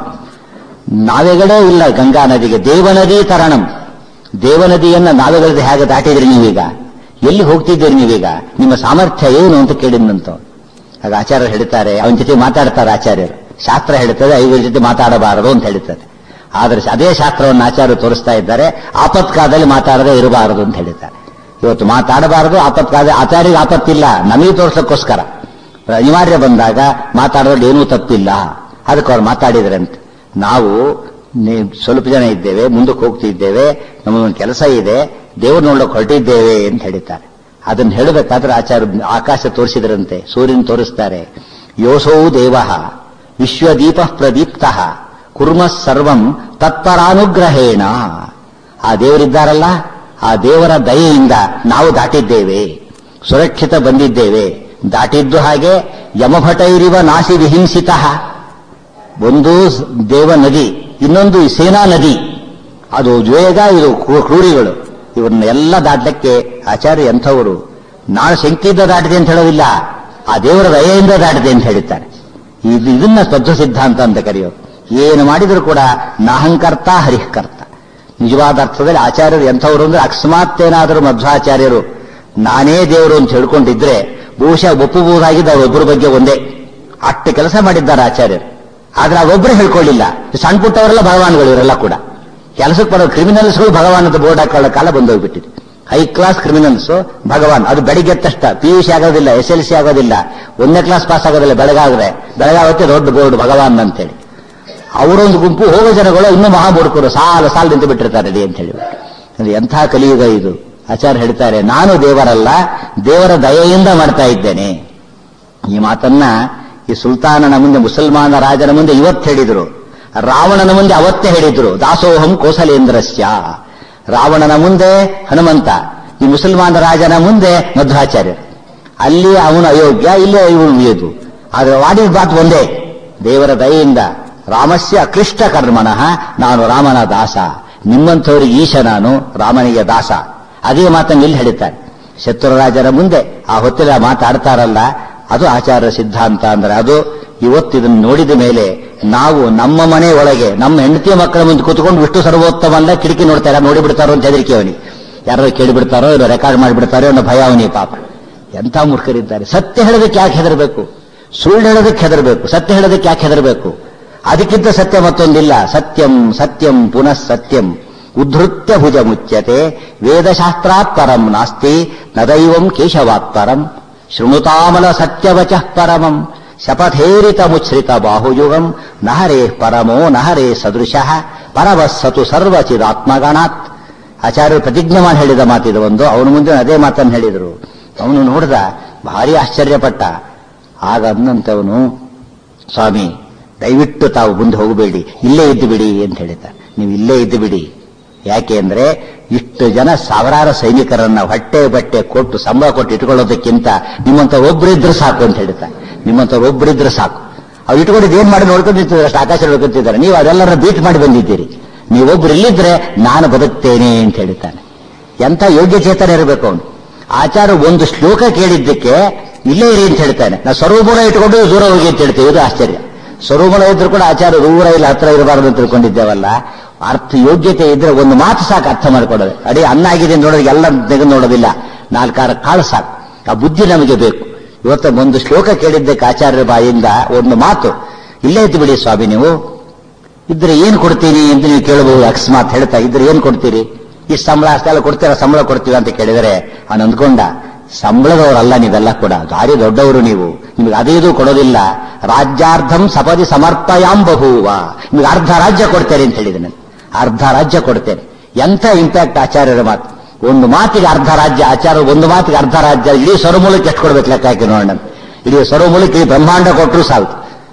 S1: ನಾವೆಗಳೇ ಇಲ್ಲ ಗಂಗಾ ನದಿಗೆ ದೇವನದಿ ತರಣಂ ದೇವನದಿಯನ್ನ ನಾವೆಗಳದ್ದು ಹೇಗೆ ದಾಟಿದ್ರಿ ನೀವೀಗ ಎಲ್ಲಿ ಹೋಗ್ತಿದ್ದೀರಿ ನೀವೀಗ ನಿಮ್ಮ ಸಾಮರ್ಥ್ಯ ಏನು ಅಂತ ಕೇಳಿದ್ನಂತ ಆಗ ಆಚಾರ್ಯರು ಹೇಳ್ತಾರೆ ಅವನ ಜೊತೆ ಮಾತಾಡ್ತಾರೆ ಆಚಾರ್ಯರು ಶಾಸ್ತ್ರ ಹೇಳ್ತದೆ ಐವರ ಜೊತೆ ಮಾತಾಡಬಾರದು ಅಂತ ಹೇಳ್ತದೆ ಆದರೆ ಅದೇ ಶಾಸ್ತ್ರವನ್ನು ಆಚಾರ್ಯರು ತೋರಿಸ್ತಾ ಇದ್ದಾರೆ ಆಪತ್ಕಾಲದಲ್ಲಿ ಮಾತಾಡದೆ ಇರಬಾರದು ಅಂತ ಹೇಳಿದ್ದಾರೆ ಇವತ್ತು ಮಾತಾಡಬಾರದು ಆಪತ್ಕಾಲ ಆಚಾರ್ಯರಿಗೆ ಆಪತ್ತಿಲ್ಲ ನಮಗೆ ತೋರಿಸೋಕ್ಕೋಸ್ಕರ ಅನಿವಾರ್ಯ ಬಂದಾಗ ಮಾತಾಡೋದು ಏನೂ ತಪ್ಪಿಲ್ಲ ಅದಕ್ಕೆ ಅವ್ರು ಮಾತಾಡಿದ್ರಂತೆ ನಾವು ನೀ- ಸ್ವಲ್ಪ ಜನ ಇದ್ದೇವೆ ಮುಂದಕ್ಕೆ ಹೋಗ್ತಿದ್ದೇವೆ ನಮಗೊಂದು ಕೆಲಸ ಇದೆ ದೇವ್ರು ನೋಡೋಕೆ ಹೊರಟಿದ್ದೇವೆ ಅಂತ ಹೇಳಿದ್ದಾರೆ ಅದನ್ನು ಹೇಳಬೇಕಾದ್ರೆ ಆಚಾರ್ಯ ಆಕಾಶ ತೋರಿಸಿದ್ರಂತೆ ಸೂರ್ಯನ ತೋರಿಸ್ತಾರೆ ಯೋಸೌ ದೇವ ವಿಶ್ವದೀಪ ಪ್ರದೀಪ್ತ ಕುರ್ಮ ಸರ್ವಂ ತತ್ಪರಾನುಗ್ರಹೇಣ ಆ ದೇವರಿದ್ದಾರಲ್ಲ ಆ ದೇವರ ದಯೆಯಿಂದ ನಾವು ದಾಟಿದ್ದೇವೆ ಸುರಕ್ಷಿತ ಬಂದಿದ್ದೇವೆ ದಾಟಿದ್ದು ಹಾಗೆ ಯಮಭಟೈರಿವ ನಾಸಿ ವಿಹಿಂಸಿತ ಒಂದು ಸ್- ದೇವ ನದಿ ಇನ್ನೊಂದು ಈ ಸೇನಾ ನದಿ ಅದು ವೇಗ ಇದು ಕ್ರೂ- ಕ್ರೂರಿಗಳು ಇವನ್ನೆಲ್ಲ ದಾಟ್ಲಿಕ್ಕೆ ಆಚಾರ್ಯ ಎಂಥವರು ನಾನು ಶಂಕಿಯಿಂದ ದಾಟಿದೆ ಅಂತ ಹೇಳೋದಿಲ್ಲ ಆ ದೇವರ ದಯೆಯಿಂದ ದಾಟಿದೆ ಅಂತ ಹೇಳುತ್ತಾರೆ ಇದು ಇದನ್ನ ತತ್ವ ಸಿದ್ಧಾಂತ ಅಂತ ಕರೆಯೋದು ಏನು ಮಾಡಿದರೂ ಕೂಡ ನಾಹಂಕರ್ತ ಹರಿಃಕರ್ತ ನಿಜವಾದ ಅರ್ಥದಲ್ಲಿ ಆಚಾರ್ಯರು ಎಂಥವರು ಅಂದ್ರೆ ಅಕಸ್ಮಾತ್ ಏನಾದರೂ ಮಧ್ವಾಚಾರ್ಯರು ನಾನೇ ದೇವರು ಅಂತ ಹೇಳ್ಕೊಂಡಿದ್ರೆ ಬಹುಶಃ ಒಪ್ಪಬಹುದಾಗಿದ್ದು ಅವರೊಬ್ಬರ ಬಗ್ಗೆ ಒಂದೇ ಅಷ್ಟು ಕೆಲಸ ಮಾಡಿದ್ದಾರೆ ಆಚಾರ್ಯರು ಆದ್ರೆ ಅವೊಬ್ಬರೇ ಹೇಳ್ಕೊಳ್ಳಿಲ್ಲ ಸಣ್ಣ ಪುಟ್ಟವರೆಲ್ಲ ಭಗವಾನ್ಗಳು ಇವರೆಲ್ಲ ಕೂಡ ಕೆಲಸಕ್ಕೆ ಬರೋ ಕ್ರಿಮಿನಲ್ಸ್ಗಳು ಭಗವಾನ್ ಅಂತ ಬೋರ್ಡ್ ಹಾಕೊಳ್ಳೋ ಕಾಲ ಬಂದೋಗ್ಬಿಟ್ಟಿದೆ ಹೈ ಕ್ಲಾಸ್ ಕ್ರಿಮಿನಲ್ಸ್ ಭಗವಾನ್ ಅದು ಬೆಳಿಗ್ಗೆ ತಷ್ಟ ಪಿ ಯು ಸಿ ಆಗೋದಿಲ್ಲ ಎಸ್ ಎಲ್ ಸಿ ಆಗೋದಿಲ್ಲ ಒಂದನೇ ಕ್ಲಾಸ್ ಪಾಸ್ ಆಗೋದಿಲ್ಲ ಬೆಳಗಾದ್ರೆ ಬೆಳಗಾವತ್ತೆ ದೊಡ್ಡ ಬೋರ್ಡ್ ಭಗವಾನ್ ಅಂತೇಳಿ ಅವರೊಂದು ಗುಂಪು ಹೋಗೋ ಜನಗಳು ಇನ್ನೂ ಮಹಾಮೂರ್ಖರು ಸಾಲ ಸಾಲ ನಿಂತು ಬಿಟ್ಟಿರ್ತಾರೆ ರೆಡಿ ಅಂತ ಹೇಳಿ ಅದು ಎಂಥ ಕಲಿಯುಗ ಇದು ಆಚಾರ್ಯ ಹೇಳ್ತಾರೆ ನಾನು ದೇವರಲ್ಲ ದೇವರ ದಯೆಯಿಂದ ಮಾಡ್ತಾ ಇದ್ದೇನೆ ಈ ಮಾತನ್ನ ಈ ಸುಲ್ತಾನನ ಮುಂದೆ ಮುಸಲ್ಮಾನ ರಾಜನ ಮುಂದೆ ಇವತ್ತು ಹೇಳಿದ್ರು ರಾವಣನ ಮುಂದೆ ಅವತ್ತೇ ಹೇಳಿದ್ರು ದಾಸೋಹಂ ಕೋಸಲೇಂದ್ರಸ್ಯ ರಾವಣನ ಮುಂದೆ ಹನುಮಂತ ಈ ಮುಸಲ್ಮಾನ ರಾಜನ ಮುಂದೆ ಮಧ್ವಾಚಾರ್ಯ ಅಲ್ಲಿ ಅವನು ಅಯೋಗ್ಯ ಇಲ್ಲಿ ಇವನು ಇದು ಆದ್ರೆ ವಾಡಿದ ಮಾತು ಒಂದೇ ದೇವರ ದಯೆಯಿಂದ ರಾಮಸ್ಯ ಅಕ್ಲಿಷ್ಟ ಕರ್ಮಣಃ ನಾನು ರಾಮನ ದಾಸ ನಿಮ್ಮಂಥವರಿಗೆ ಈಶ ನಾನು ರಾಮನಿಗೆ ದಾಸ ಅದೇ ಮಾತನ್ನು ಇಲ್ಲಿ ಹೇಳ್ತಾರೆ ಶತ್ರುರಾಜರ ಮುಂದೆ ಆ ಹೊತ್ತಿನ ಮಾತಾಡ್ತಾರಲ್ಲ ಅದು ಆಚಾರ ಸಿದ್ಧಾಂತ ಅಂದ್ರೆ ಅದು ಇವತ್ತು ಇದನ್ನು ನೋಡಿದ ಮೇಲೆ ನಾವು ನಮ್ಮ ಮನೆ ಒಳಗೆ ನಮ್ಮ ಹೆಂಡತಿಯ ಮಕ್ಕಳ ಮುಂದೆ ಕೂತ್ಕೊಂಡು ವಿಷ್ಣು ಸರ್ವೋತ್ತಮ ಅಲ್ಲ ಕಿಟಕಿ ನೋಡ್ತಾರೆ ನೋಡಿ ಬಿಡ್ತಾರೋ ಅಂತ ಹೆದರಿಕೆ ಅವನಿಗೆ ಯಾರೋ ಕೇಳಿಬಿಡ್ತಾರೋ ಇಲ್ಲ ರೆಕಾರ್ಡ್ ಮಾಡಿಬಿಡ್ತಾರೋ ಅನ್ನೋ ಭಯ ಅವನಿಗೆ ಪಾಪ ಎಂಥ ಮೂರ್ಖರಿದ್ದಾರೆ ಸತ್ಯ ಹೇಳೋದಕ್ಕೆ ಯಾಕೆ ಹೆದರಬೇಕು ಸುಳ್ಳು ಹೇಳೋದಕ್ಕೆ ಹೆದರಬೇಕು ಸತ್ಯ ಹೇಳೋದಕ್ಕೆ ಯಾಕೆ ಹೆದರಬೇಕು ಅದಕ್ಕಿಂತ ಸತ್ಯ ಮತ್ತೊಂದಿಲ್ಲ ಸತ್ಯಂ ಸತ್ಯಂ ಪುನಃ ಸತ್ಯಂ ಉದ್ಧೃತ್ಯ ಭುಜ ಮುಚ್ಯತೆ ವೇದಶಾಸ್ತ್ರಾತ್ ಪರಂ ನಾಸ್ತಿ ನದೈವಂ ಕೇಶವಾತ್ ಪರಂ ಶೃಣುತಾಮಲ ಸತ್ಯವಚಃ ಪರಮಂ ಶಪಥೇರಿತ ಮುಚ್ಛ್ರಿತ ಬಾಹುಯುಗಂ ನಹರೇ ಪರಮೋ ನಹರೇ ಸದೃಶಃ ಪರವಸ್ಸತು ಸರ್ವಚಿದಾತ್ಮಗಣಾತ್ ಆಚಾರ್ಯರು ಪ್ರತಿಜ್ಞೆ ಮಾಡಿ ಹೇಳಿದ ಮಾತಿದು ಒಂದು ಅವನ ಮುಂದೆ ಅದೇ ಮಾತನ್ನು ಹೇಳಿದರು ಅವನು ನೋಡಿದ ಭಾರಿ ಆಶ್ಚರ್ಯಪಟ್ಟ ಆಗ ಅಂದಂತವನು ಸ್ವಾಮಿ ದಯವಿಟ್ಟು ತಾವು ಮುಂದೆ ಹೋಗಬೇಡಿ ಇಲ್ಲೇ ಇದ್ದು ಬಿಡಿ ಅಂತ ಹೇಳಿದ್ದಾರೆ ನೀವು ಇಲ್ಲೇ ಇದ್ದು ಬಿಡಿ ಯಾಕೆ ಅಂದ್ರೆ ಇಷ್ಟು ಜನ ಸಾವಿರಾರು ಸೈನಿಕರನ್ನ ಹೊಟ್ಟೆ ಬಟ್ಟೆ ಕೊಟ್ಟು ಸಂಬಳ ಕೊಟ್ಟು ಇಟ್ಕೊಳ್ಳೋದಕ್ಕಿಂತ ನಿಮ್ಮಂತ ಒಬ್ಬರಿದ್ರೆ ಸಾಕು ಅಂತ ಹೇಳ್ತಾರೆ ನಿಮ್ಮಂತ ಒಬ್ಬರಿದ್ರೆ ಸಾಕು ಅವ್ರು ಇಟ್ಕೊಂಡಿದ್ದು ಏನ್ ಮಾಡಿ ನೋಡ್ಕೊಂಡಿರ್ತಿದ್ದಾರೆ ಅಷ್ಟು ಆಕಾಶ ನೋಡ್ಕೊಂತಿದ್ದಾರೆ ನೀವು ಅದೆಲ್ಲರ ಬೀಟ್ ಮಾಡಿ ಬಂದಿದ್ದೀರಿ ನೀವೊಬ್ರು ಇಲ್ಲಿದ್ರೆ ನಾನು ಬದುಕ್ತೇನೆ ಅಂತ ಹೇಳ್ತಾನೆ ಎಂಥ ಯೋಗ್ಯ ಚೇತನ ಇರಬೇಕು ಅವನು ಆಚಾರ ಒಂದು ಶ್ಲೋಕ ಕೇಳಿದ್ದಕ್ಕೆ ಇಲ್ಲೇ ಇರಿ ಅಂತ ಹೇಳ್ತಾನೆ ನಾವು ಸರ್ವಗುಣ ಇಟ್ಕೊಂಡು ದೂರ ಹೋಗಿ ಅಂತ ಹೇಳ್ತೇವೆ ಇದು ಆಶ್ಚರ್ಯ ಸ್ವರೂಪಣ ಇದ್ರು ಕೂಡ ಆಚಾರ ದೂರ ಇಲ್ಲ ಹತ್ರ ಇರಬಾರದು ಅಂತ ತಿಳ್ಕೊಂಡಿದ್ದೇವಲ್ಲ ಅರ್ಥ ಯೋಗ್ಯತೆ ಇದ್ರೆ ಒಂದು ಮಾತು ಸಾಕು ಅರ್ಥ ಮಾಡ್ಕೊಡೋದು ಅಡಿ ಅನ್ನ ಆಗಿದೆ ನೋಡೋದು ಎಲ್ಲ ತೆಗೆದು ನೋಡೋದಿಲ್ಲ ನಾಲ್ಕಾರು ಕಾಳು ಸಾಕು ಆ ಬುದ್ಧಿ ನಮಗೆ ಬೇಕು ಇವತ್ತು ಒಂದು ಶ್ಲೋಕ ಕೇಳಿದ್ದಕ್ಕೆ ಆಚಾರ್ಯರ ಬಾಯಿಂದ ಒಂದು ಮಾತು ಇಲ್ಲೇ ಇದ್ದು ಬಿಡಿ ಸ್ವಾಮಿ ನೀವು ಇದ್ರೆ ಏನ್ ಕೊಡ್ತೀನಿ ಅಂತ ನೀವು ಕೇಳಬಹುದು ಅಕಸ್ಮಾತ್ ಹೇಳ್ತಾ ಇದ್ರೆ ಏನ್ ಕೊಡ್ತೀರಿ ಈ ಸಂಬಳ ಅಷ್ಟೆಲ್ಲ ಕೊಡ್ತೀರಾ ಸಂಬಳ ಕೊಡ್ತೀರಾ ಅಂತ ಕೇಳಿದರೆ ಅವನು ಅಂದ್ಕೊಂಡ ಸಂಬಳದವರಲ್ಲ ನೀವೆಲ್ಲ ಕೂಡ ದಾರಿ ದೊಡ್ಡವರು ನೀವು ನಿಮ್ಗೆ ಅದೇ ಇದು ಕೊಡೋದಿಲ್ಲ ರಾಜ್ಯಾರ್ಧಂ ಸಪದಿ ಸಮರ್ಪಯಾಂ ಬಹುವ ನಿಮ್ಗೆ ಅರ್ಧ ರಾಜ್ಯ ಕೊಡ್ತೇನೆ ಅಂತ ಹೇಳಿದೆ ನಾನು ಅರ್ಧ ರಾಜ್ಯ ಕೊಡ್ತೇನೆ ಎಂಥ ಇಂಪ್ಯಾಕ್ಟ್ ಆಚಾರ್ಯರ ಮಾತು ಒಂದು ಮಾತಿಗೆ ಅರ್ಧ ರಾಜ್ಯ ಆಚಾರ ಒಂದು ಮಾತಿಗೆ ಅರ್ಧ ರಾಜ್ಯ ಇಡೀ ಸ್ವರಮೂಲಕ್ಕೆ ಎಷ್ಟು ಕೊಡ್ಬೇಕು ಲೆಕ್ಕ ಹಾಕಿ ನೋಡೋಣ ಇಡೀ ಸ್ವರಮೂಲಕ್ಕೆ ಈ ಬ್ರಹ್ಮಾಂಡ ಕೊಟ್ಟರು ಸಾಕು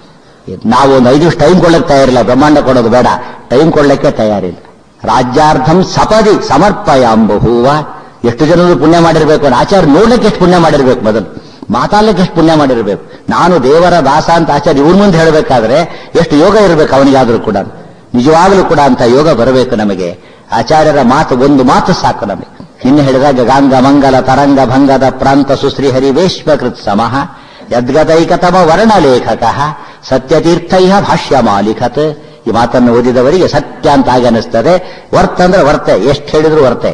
S1: ನಾವು ಒಂದು ಐದು ನಿಮಿಷ ಟೈಮ್ ಕೊಡ್ಲಿಕ್ಕೆ ತಯಾರಿಲ್ಲ ಬ್ರಹ್ಮಾಂಡ ಕೊಡೋದು ಬೇಡ ಟೈಮ್ ಕೊಡ್ಲಿಕ್ಕೆ ತಯಾರಿಲ್ಲ ರಾಜ್ಯಾರ್ಧಂ ಸಪದಿ ಸಮರ್ಪಯಾಂಬಹುವ ಎಷ್ಟು ಜನರು ಪುಣ್ಯ ಮಾಡಿರ್ಬೇಕು ಆಚಾರ್ಯ ನೋಡ್ಲಿಕ್ಕೆ ಎಷ್ಟು ಪುಣ್ಯ ಮಾಡಿರ್ಬೇಕು ಮೊದಲು ಮಾತಾಡ್ಲಿಕ್ಕೆ ಎಷ್ಟು ಪುಣ್ಯ ಮಾಡಿರ್ಬೇಕು ನಾನು ದೇವರ ದಾಸ ಅಂತ ಆಚಾರ್ಯ ಇವ್ರ ಮುಂದೆ ಹೇಳಬೇಕಾದ್ರೆ ಎಷ್ಟು ಯೋಗ ಇರಬೇಕು ಅವನಿಗಾದ್ರೂ ಕೂಡ ನಿಜವಾಗಲೂ ಕೂಡ ಅಂತ ಯೋಗ ಬರಬೇಕು ನಮಗೆ ಆಚಾರ್ಯರ ಮಾತು ಒಂದು ಮಾತು ಸಾಕು ನಮಗೆ ನಿನ್ನೆ ಹೇಳಿದಾಗ ಗಾಂಗ ಮಂಗಲ ತರಂಗ ಭಂಗದ ಪ್ರಾಂತ ಸುಶ್ರೀ ಹರಿವೇಶ್ವಕೃತ್ ಸಮಃ ಯದ್ಗತೈಕತಮ ವರ್ಣಲೇಖಕ ಸತ್ಯತೀರ್ಥೈಹ ಭಾಷ್ಯ ಮಾಲಿಖತ್ ಈ ಮಾತನ್ನು ಓದಿದವರಿಗೆ ಸತ್ಯ ಅಂತ ಆಗಿ ಅನಿಸ್ತದೆ ವರ್ತ ಅಂದ್ರೆ ವರ್ತೆ ಎಷ್ಟು ಹೇಳಿದ್ರು ವರ್ತೆ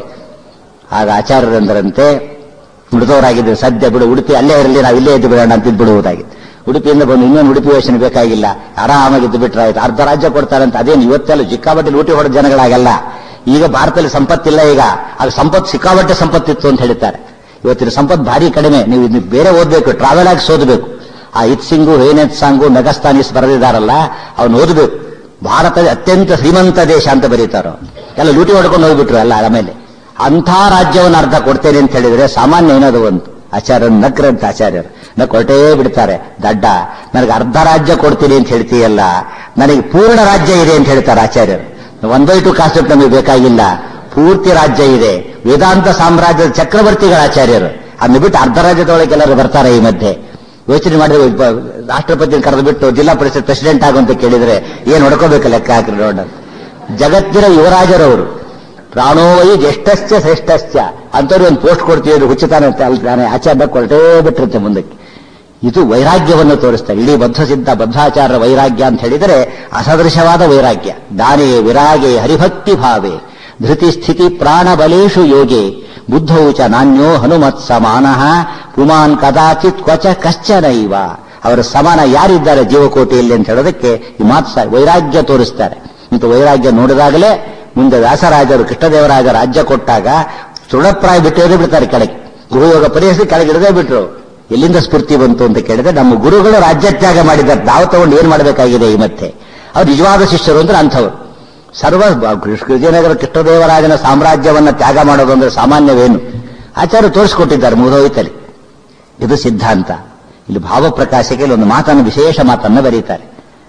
S1: ಆಗ ಆಚಾರ್ಯರಂದರಂತೆ ಮೃತವರಾಗಿದ್ದರೆ ಸದ್ಯ ಬಿಡು ಉಡುಪಿ ಅಲ್ಲೇ ಇರಲಿ ನಾವು ಇಲ್ಲೇ ಇದ್ದು ಬಿಡೋಣ ಅಂತ ಬಿಡುವುದಾಗಿತ್ತು ಉಡುಪಿಯಿಂದ ಬಂದು ಇನ್ನೊಂದು ಉಡುಪಿ ಯೋಚನೆ ಬೇಕಾಗಿಲ್ಲ ಆರಾಮಾಗಿದ್ದು ಬಿಟ್ರೆ ಆಯ್ತು ಅರ್ಧ ರಾಜ್ಯ ಕೊಡ್ತಾರಂತ ಅದೇನು ಇವತ್ತೆಲ್ಲ ಸಿಕ್ಕಾಬಟ್ಟೆ ಲೂಟಿ ಹೊಡೆದ ಜನಗಳಾಗಲ್ಲ ಈಗ ಭಾರತದಲ್ಲಿ ಸಂಪತ್ತಿಲ್ಲ ಈಗ ಆಗ ಸಂಪತ್ತು ಸಿಕ್ಕಾಬಟ್ಟೆ ಸಂಪತ್ತಿತ್ತು ಅಂತ ಹೇಳ್ತಾರೆ ಇವತ್ತಿನ ಸಂಪತ್ತು ಭಾರಿ ಕಡಿಮೆ ನೀವು ಇದನ್ನ ಬೇರೆ ಓದಬೇಕು ಟ್ರಾವೆಲ್ ಆಗಿ ಓದಬೇಕು ಆ ಇತ್ ಸಿಂಗು ಹೇನೆತ್ ಸಾಂಗು ನಗಸ್ತಾನಿಸ್ ಬರೆದಿದ್ದಾರಲ್ಲ ಅವನು ಓದಬೇಕು ಭಾರತದ ಅತ್ಯಂತ ಶ್ರೀಮಂತ ದೇಶ ಅಂತ ಬರೀತಾರೋ ಎಲ್ಲ ಲೂಟಿ ಹೊಡ್ಕೊಂಡು ಹೋಗ್ಬಿಟ್ರು ಎಲ್ಲ ಆಮೇಲೆ ಅಂಥ ರಾಜ್ಯವನ್ನು ಅರ್ಧ ಕೊಡ್ತೇನೆ ಅಂತ ಹೇಳಿದ್ರೆ ಸಾಮಾನ್ಯ ಏನದು ಒಂದು ಆಚಾರ್ಯರು ನಕ್ರಂತ ಆಚಾರ್ಯರು ನಕ್ ಹೊರಟೇ ಬಿಡ್ತಾರೆ ದಡ್ಡ ನನಗೆ ಅರ್ಧ ರಾಜ್ಯ ಕೊಡ್ತೀನಿ ಅಂತ ಹೇಳ್ತೀಯಲ್ಲ ನನಗೆ ಪೂರ್ಣ ರಾಜ್ಯ ಇದೆ ಅಂತ ಹೇಳ್ತಾರೆ ಆಚಾರ್ಯರು ಒನ್ ಬೈ ಟು ಕಾನ್ಸೆಪ್ಟ್ ನಮಗೆ ಬೇಕಾಗಿಲ್ಲ ಪೂರ್ತಿ ರಾಜ್ಯ ಇದೆ ವೇದಾಂತ ಸಾಮ್ರಾಜ್ಯದ ಚಕ್ರವರ್ತಿಗಳ ಆಚಾರ್ಯರು ಅದನ್ನ ಬಿಟ್ಟು ಅರ್ಧ ರಾಜ್ಯದೊಳಗೆ ಎಲ್ಲರೂ ಬರ್ತಾರೆ ಈ ಮಧ್ಯೆ ಯೋಚನೆ ಮಾಡಿದ್ರೆ ರಾಷ್ಟ್ರಪತಿ ಕರೆದು ಬಿಟ್ಟು ಜಿಲ್ಲಾ ಪರಿಷತ್ ಪ್ರೆಸಿಡೆಂಟ್ ಆಗುವಂತ ಕೇಳಿದ್ರೆ ಏನ್ ಹೊಡ್ಕೋಬೇಕು ಲೆಕ್ಕ ಹಾಕಿ ನೋಡ ಜಗತ್ತಿನ ಯುವರಾಜರವರು ಪ್ರಾಣೋವೈ ಜ್ಯೇಷ್ಠಶ್ಚ ಶ್ರೇಷ್ಠಶ್ಚ ಅಂತವ್ರಿಗೆ ಒಂದು ಪೋಸ್ಟ್ ಕೊಡ್ತೀವಿ ಹುಚ್ಚುತ್ತಾನೆ ಅಂತ ಅಲ್ಲಿ ತಾನೆ ಆಚಾರ್ಯ ಕೊರಟೇ ಬಿಟ್ಟಿರುತ್ತೆ ಮುಂದಕ್ಕೆ ಇದು ವೈರಾಗ್ಯವನ್ನು ತೋರಿಸ್ತಾರೆ ಇಡೀ ಬದ್ಧಸಿದ್ಧ ಬದ್ಧಾಚಾರ್ಯ ವೈರಾಗ್ಯ ಅಂತ ಹೇಳಿದರೆ ಅಸದೃಶವಾದ ವೈರಾಗ್ಯ ದಾನೇ ವಿರಾಗೆ ಹರಿಭಕ್ತಿ ಭಾವೆ ಧೃತಿ ಸ್ಥಿತಿ ಪ್ರಾಣ ಬಲೇಶು ಯೋಗೆ ಬುದ್ಧೌ ಚ ನಾಣ್ಯೋ ಹನುಮತ್ ಸಮಾನಃ ಪುಮಾನ್ ಕದಾಚಿತ್ ಕ್ವಚ ಕಶ್ಚನೈವ ಅವರ ಸಮಾನ ಯಾರಿದ್ದಾರೆ ಜೀವಕೋಟಿಯಲ್ಲಿ ಅಂತ ಹೇಳೋದಕ್ಕೆ ಈ ಮಾತು ಸ- ವೈರಾಗ್ಯ ತೋರಿಸ್ತಾರೆ ಇಂಥ ವೈರಾಗ್ಯ ನೋಡಿದಾಗಲೇ ಮುಂದೆ ವ್ಯಾಸರಾಜರು ಕೃಷ್ಣದೇವರಾಜ ರಾಜ್ಯ ಕೊಟ್ಟಾಗ ತೃಣಪ್ರಾಯ ಬಿಟ್ಟು ಬಿಡ್ತಾರೆ ಕೆಳಗೆ ಗುರುಯೋಗ ಪರಿಹರಿಸಿ ಕೆಳಗಿಡದೇ ಬಿಟ್ರು ಎಲ್ಲಿಂದ ಸ್ಫೂರ್ತಿ ಬಂತು ಅಂತ ಕೇಳಿದ್ರೆ ನಮ್ಮ ಗುರುಗಳು ರಾಜ್ಯತ್ಯಾಗ ಮಾಡಿದ್ದಾರೆ ನಾವು ತಗೊಂಡು ಏನ್ ಮಾಡಬೇಕಾಗಿದೆ ಈ ಮತ್ತೆ ಅವ್ರು ನಿಜವಾದ ಶಿಷ್ಯರು ಅಂದ್ರೆ ಅಂಥವ್ರು ಸರ್ವ ವಿಜಯನಗರ ಕೃಷ್ಣದೇವರಾಜನ ಸಾಮ್ರಾಜ್ಯವನ್ನ ತ್ಯಾಗ ಮಾಡೋದು ಅಂದ್ರೆ ಸಾಮಾನ್ಯವೇನು ಆಚಾರ್ಯ ತೋರಿಸ್ಕೊಟ್ಟಿದ್ದಾರೆ ಮುಗಿದೋಯ್ತಲ್ಲಿ ಇದು ಸಿದ್ಧಾಂತ ಇಲ್ಲಿ ಭಾವಪ್ರಕಾಶಕ್ಕೆ ಇಲ್ಲಿ ಒಂದು ಮಾತನ್ನು ವಿಶೇಷ ಮಾತನ್ನು ಬರೀತಾರೆ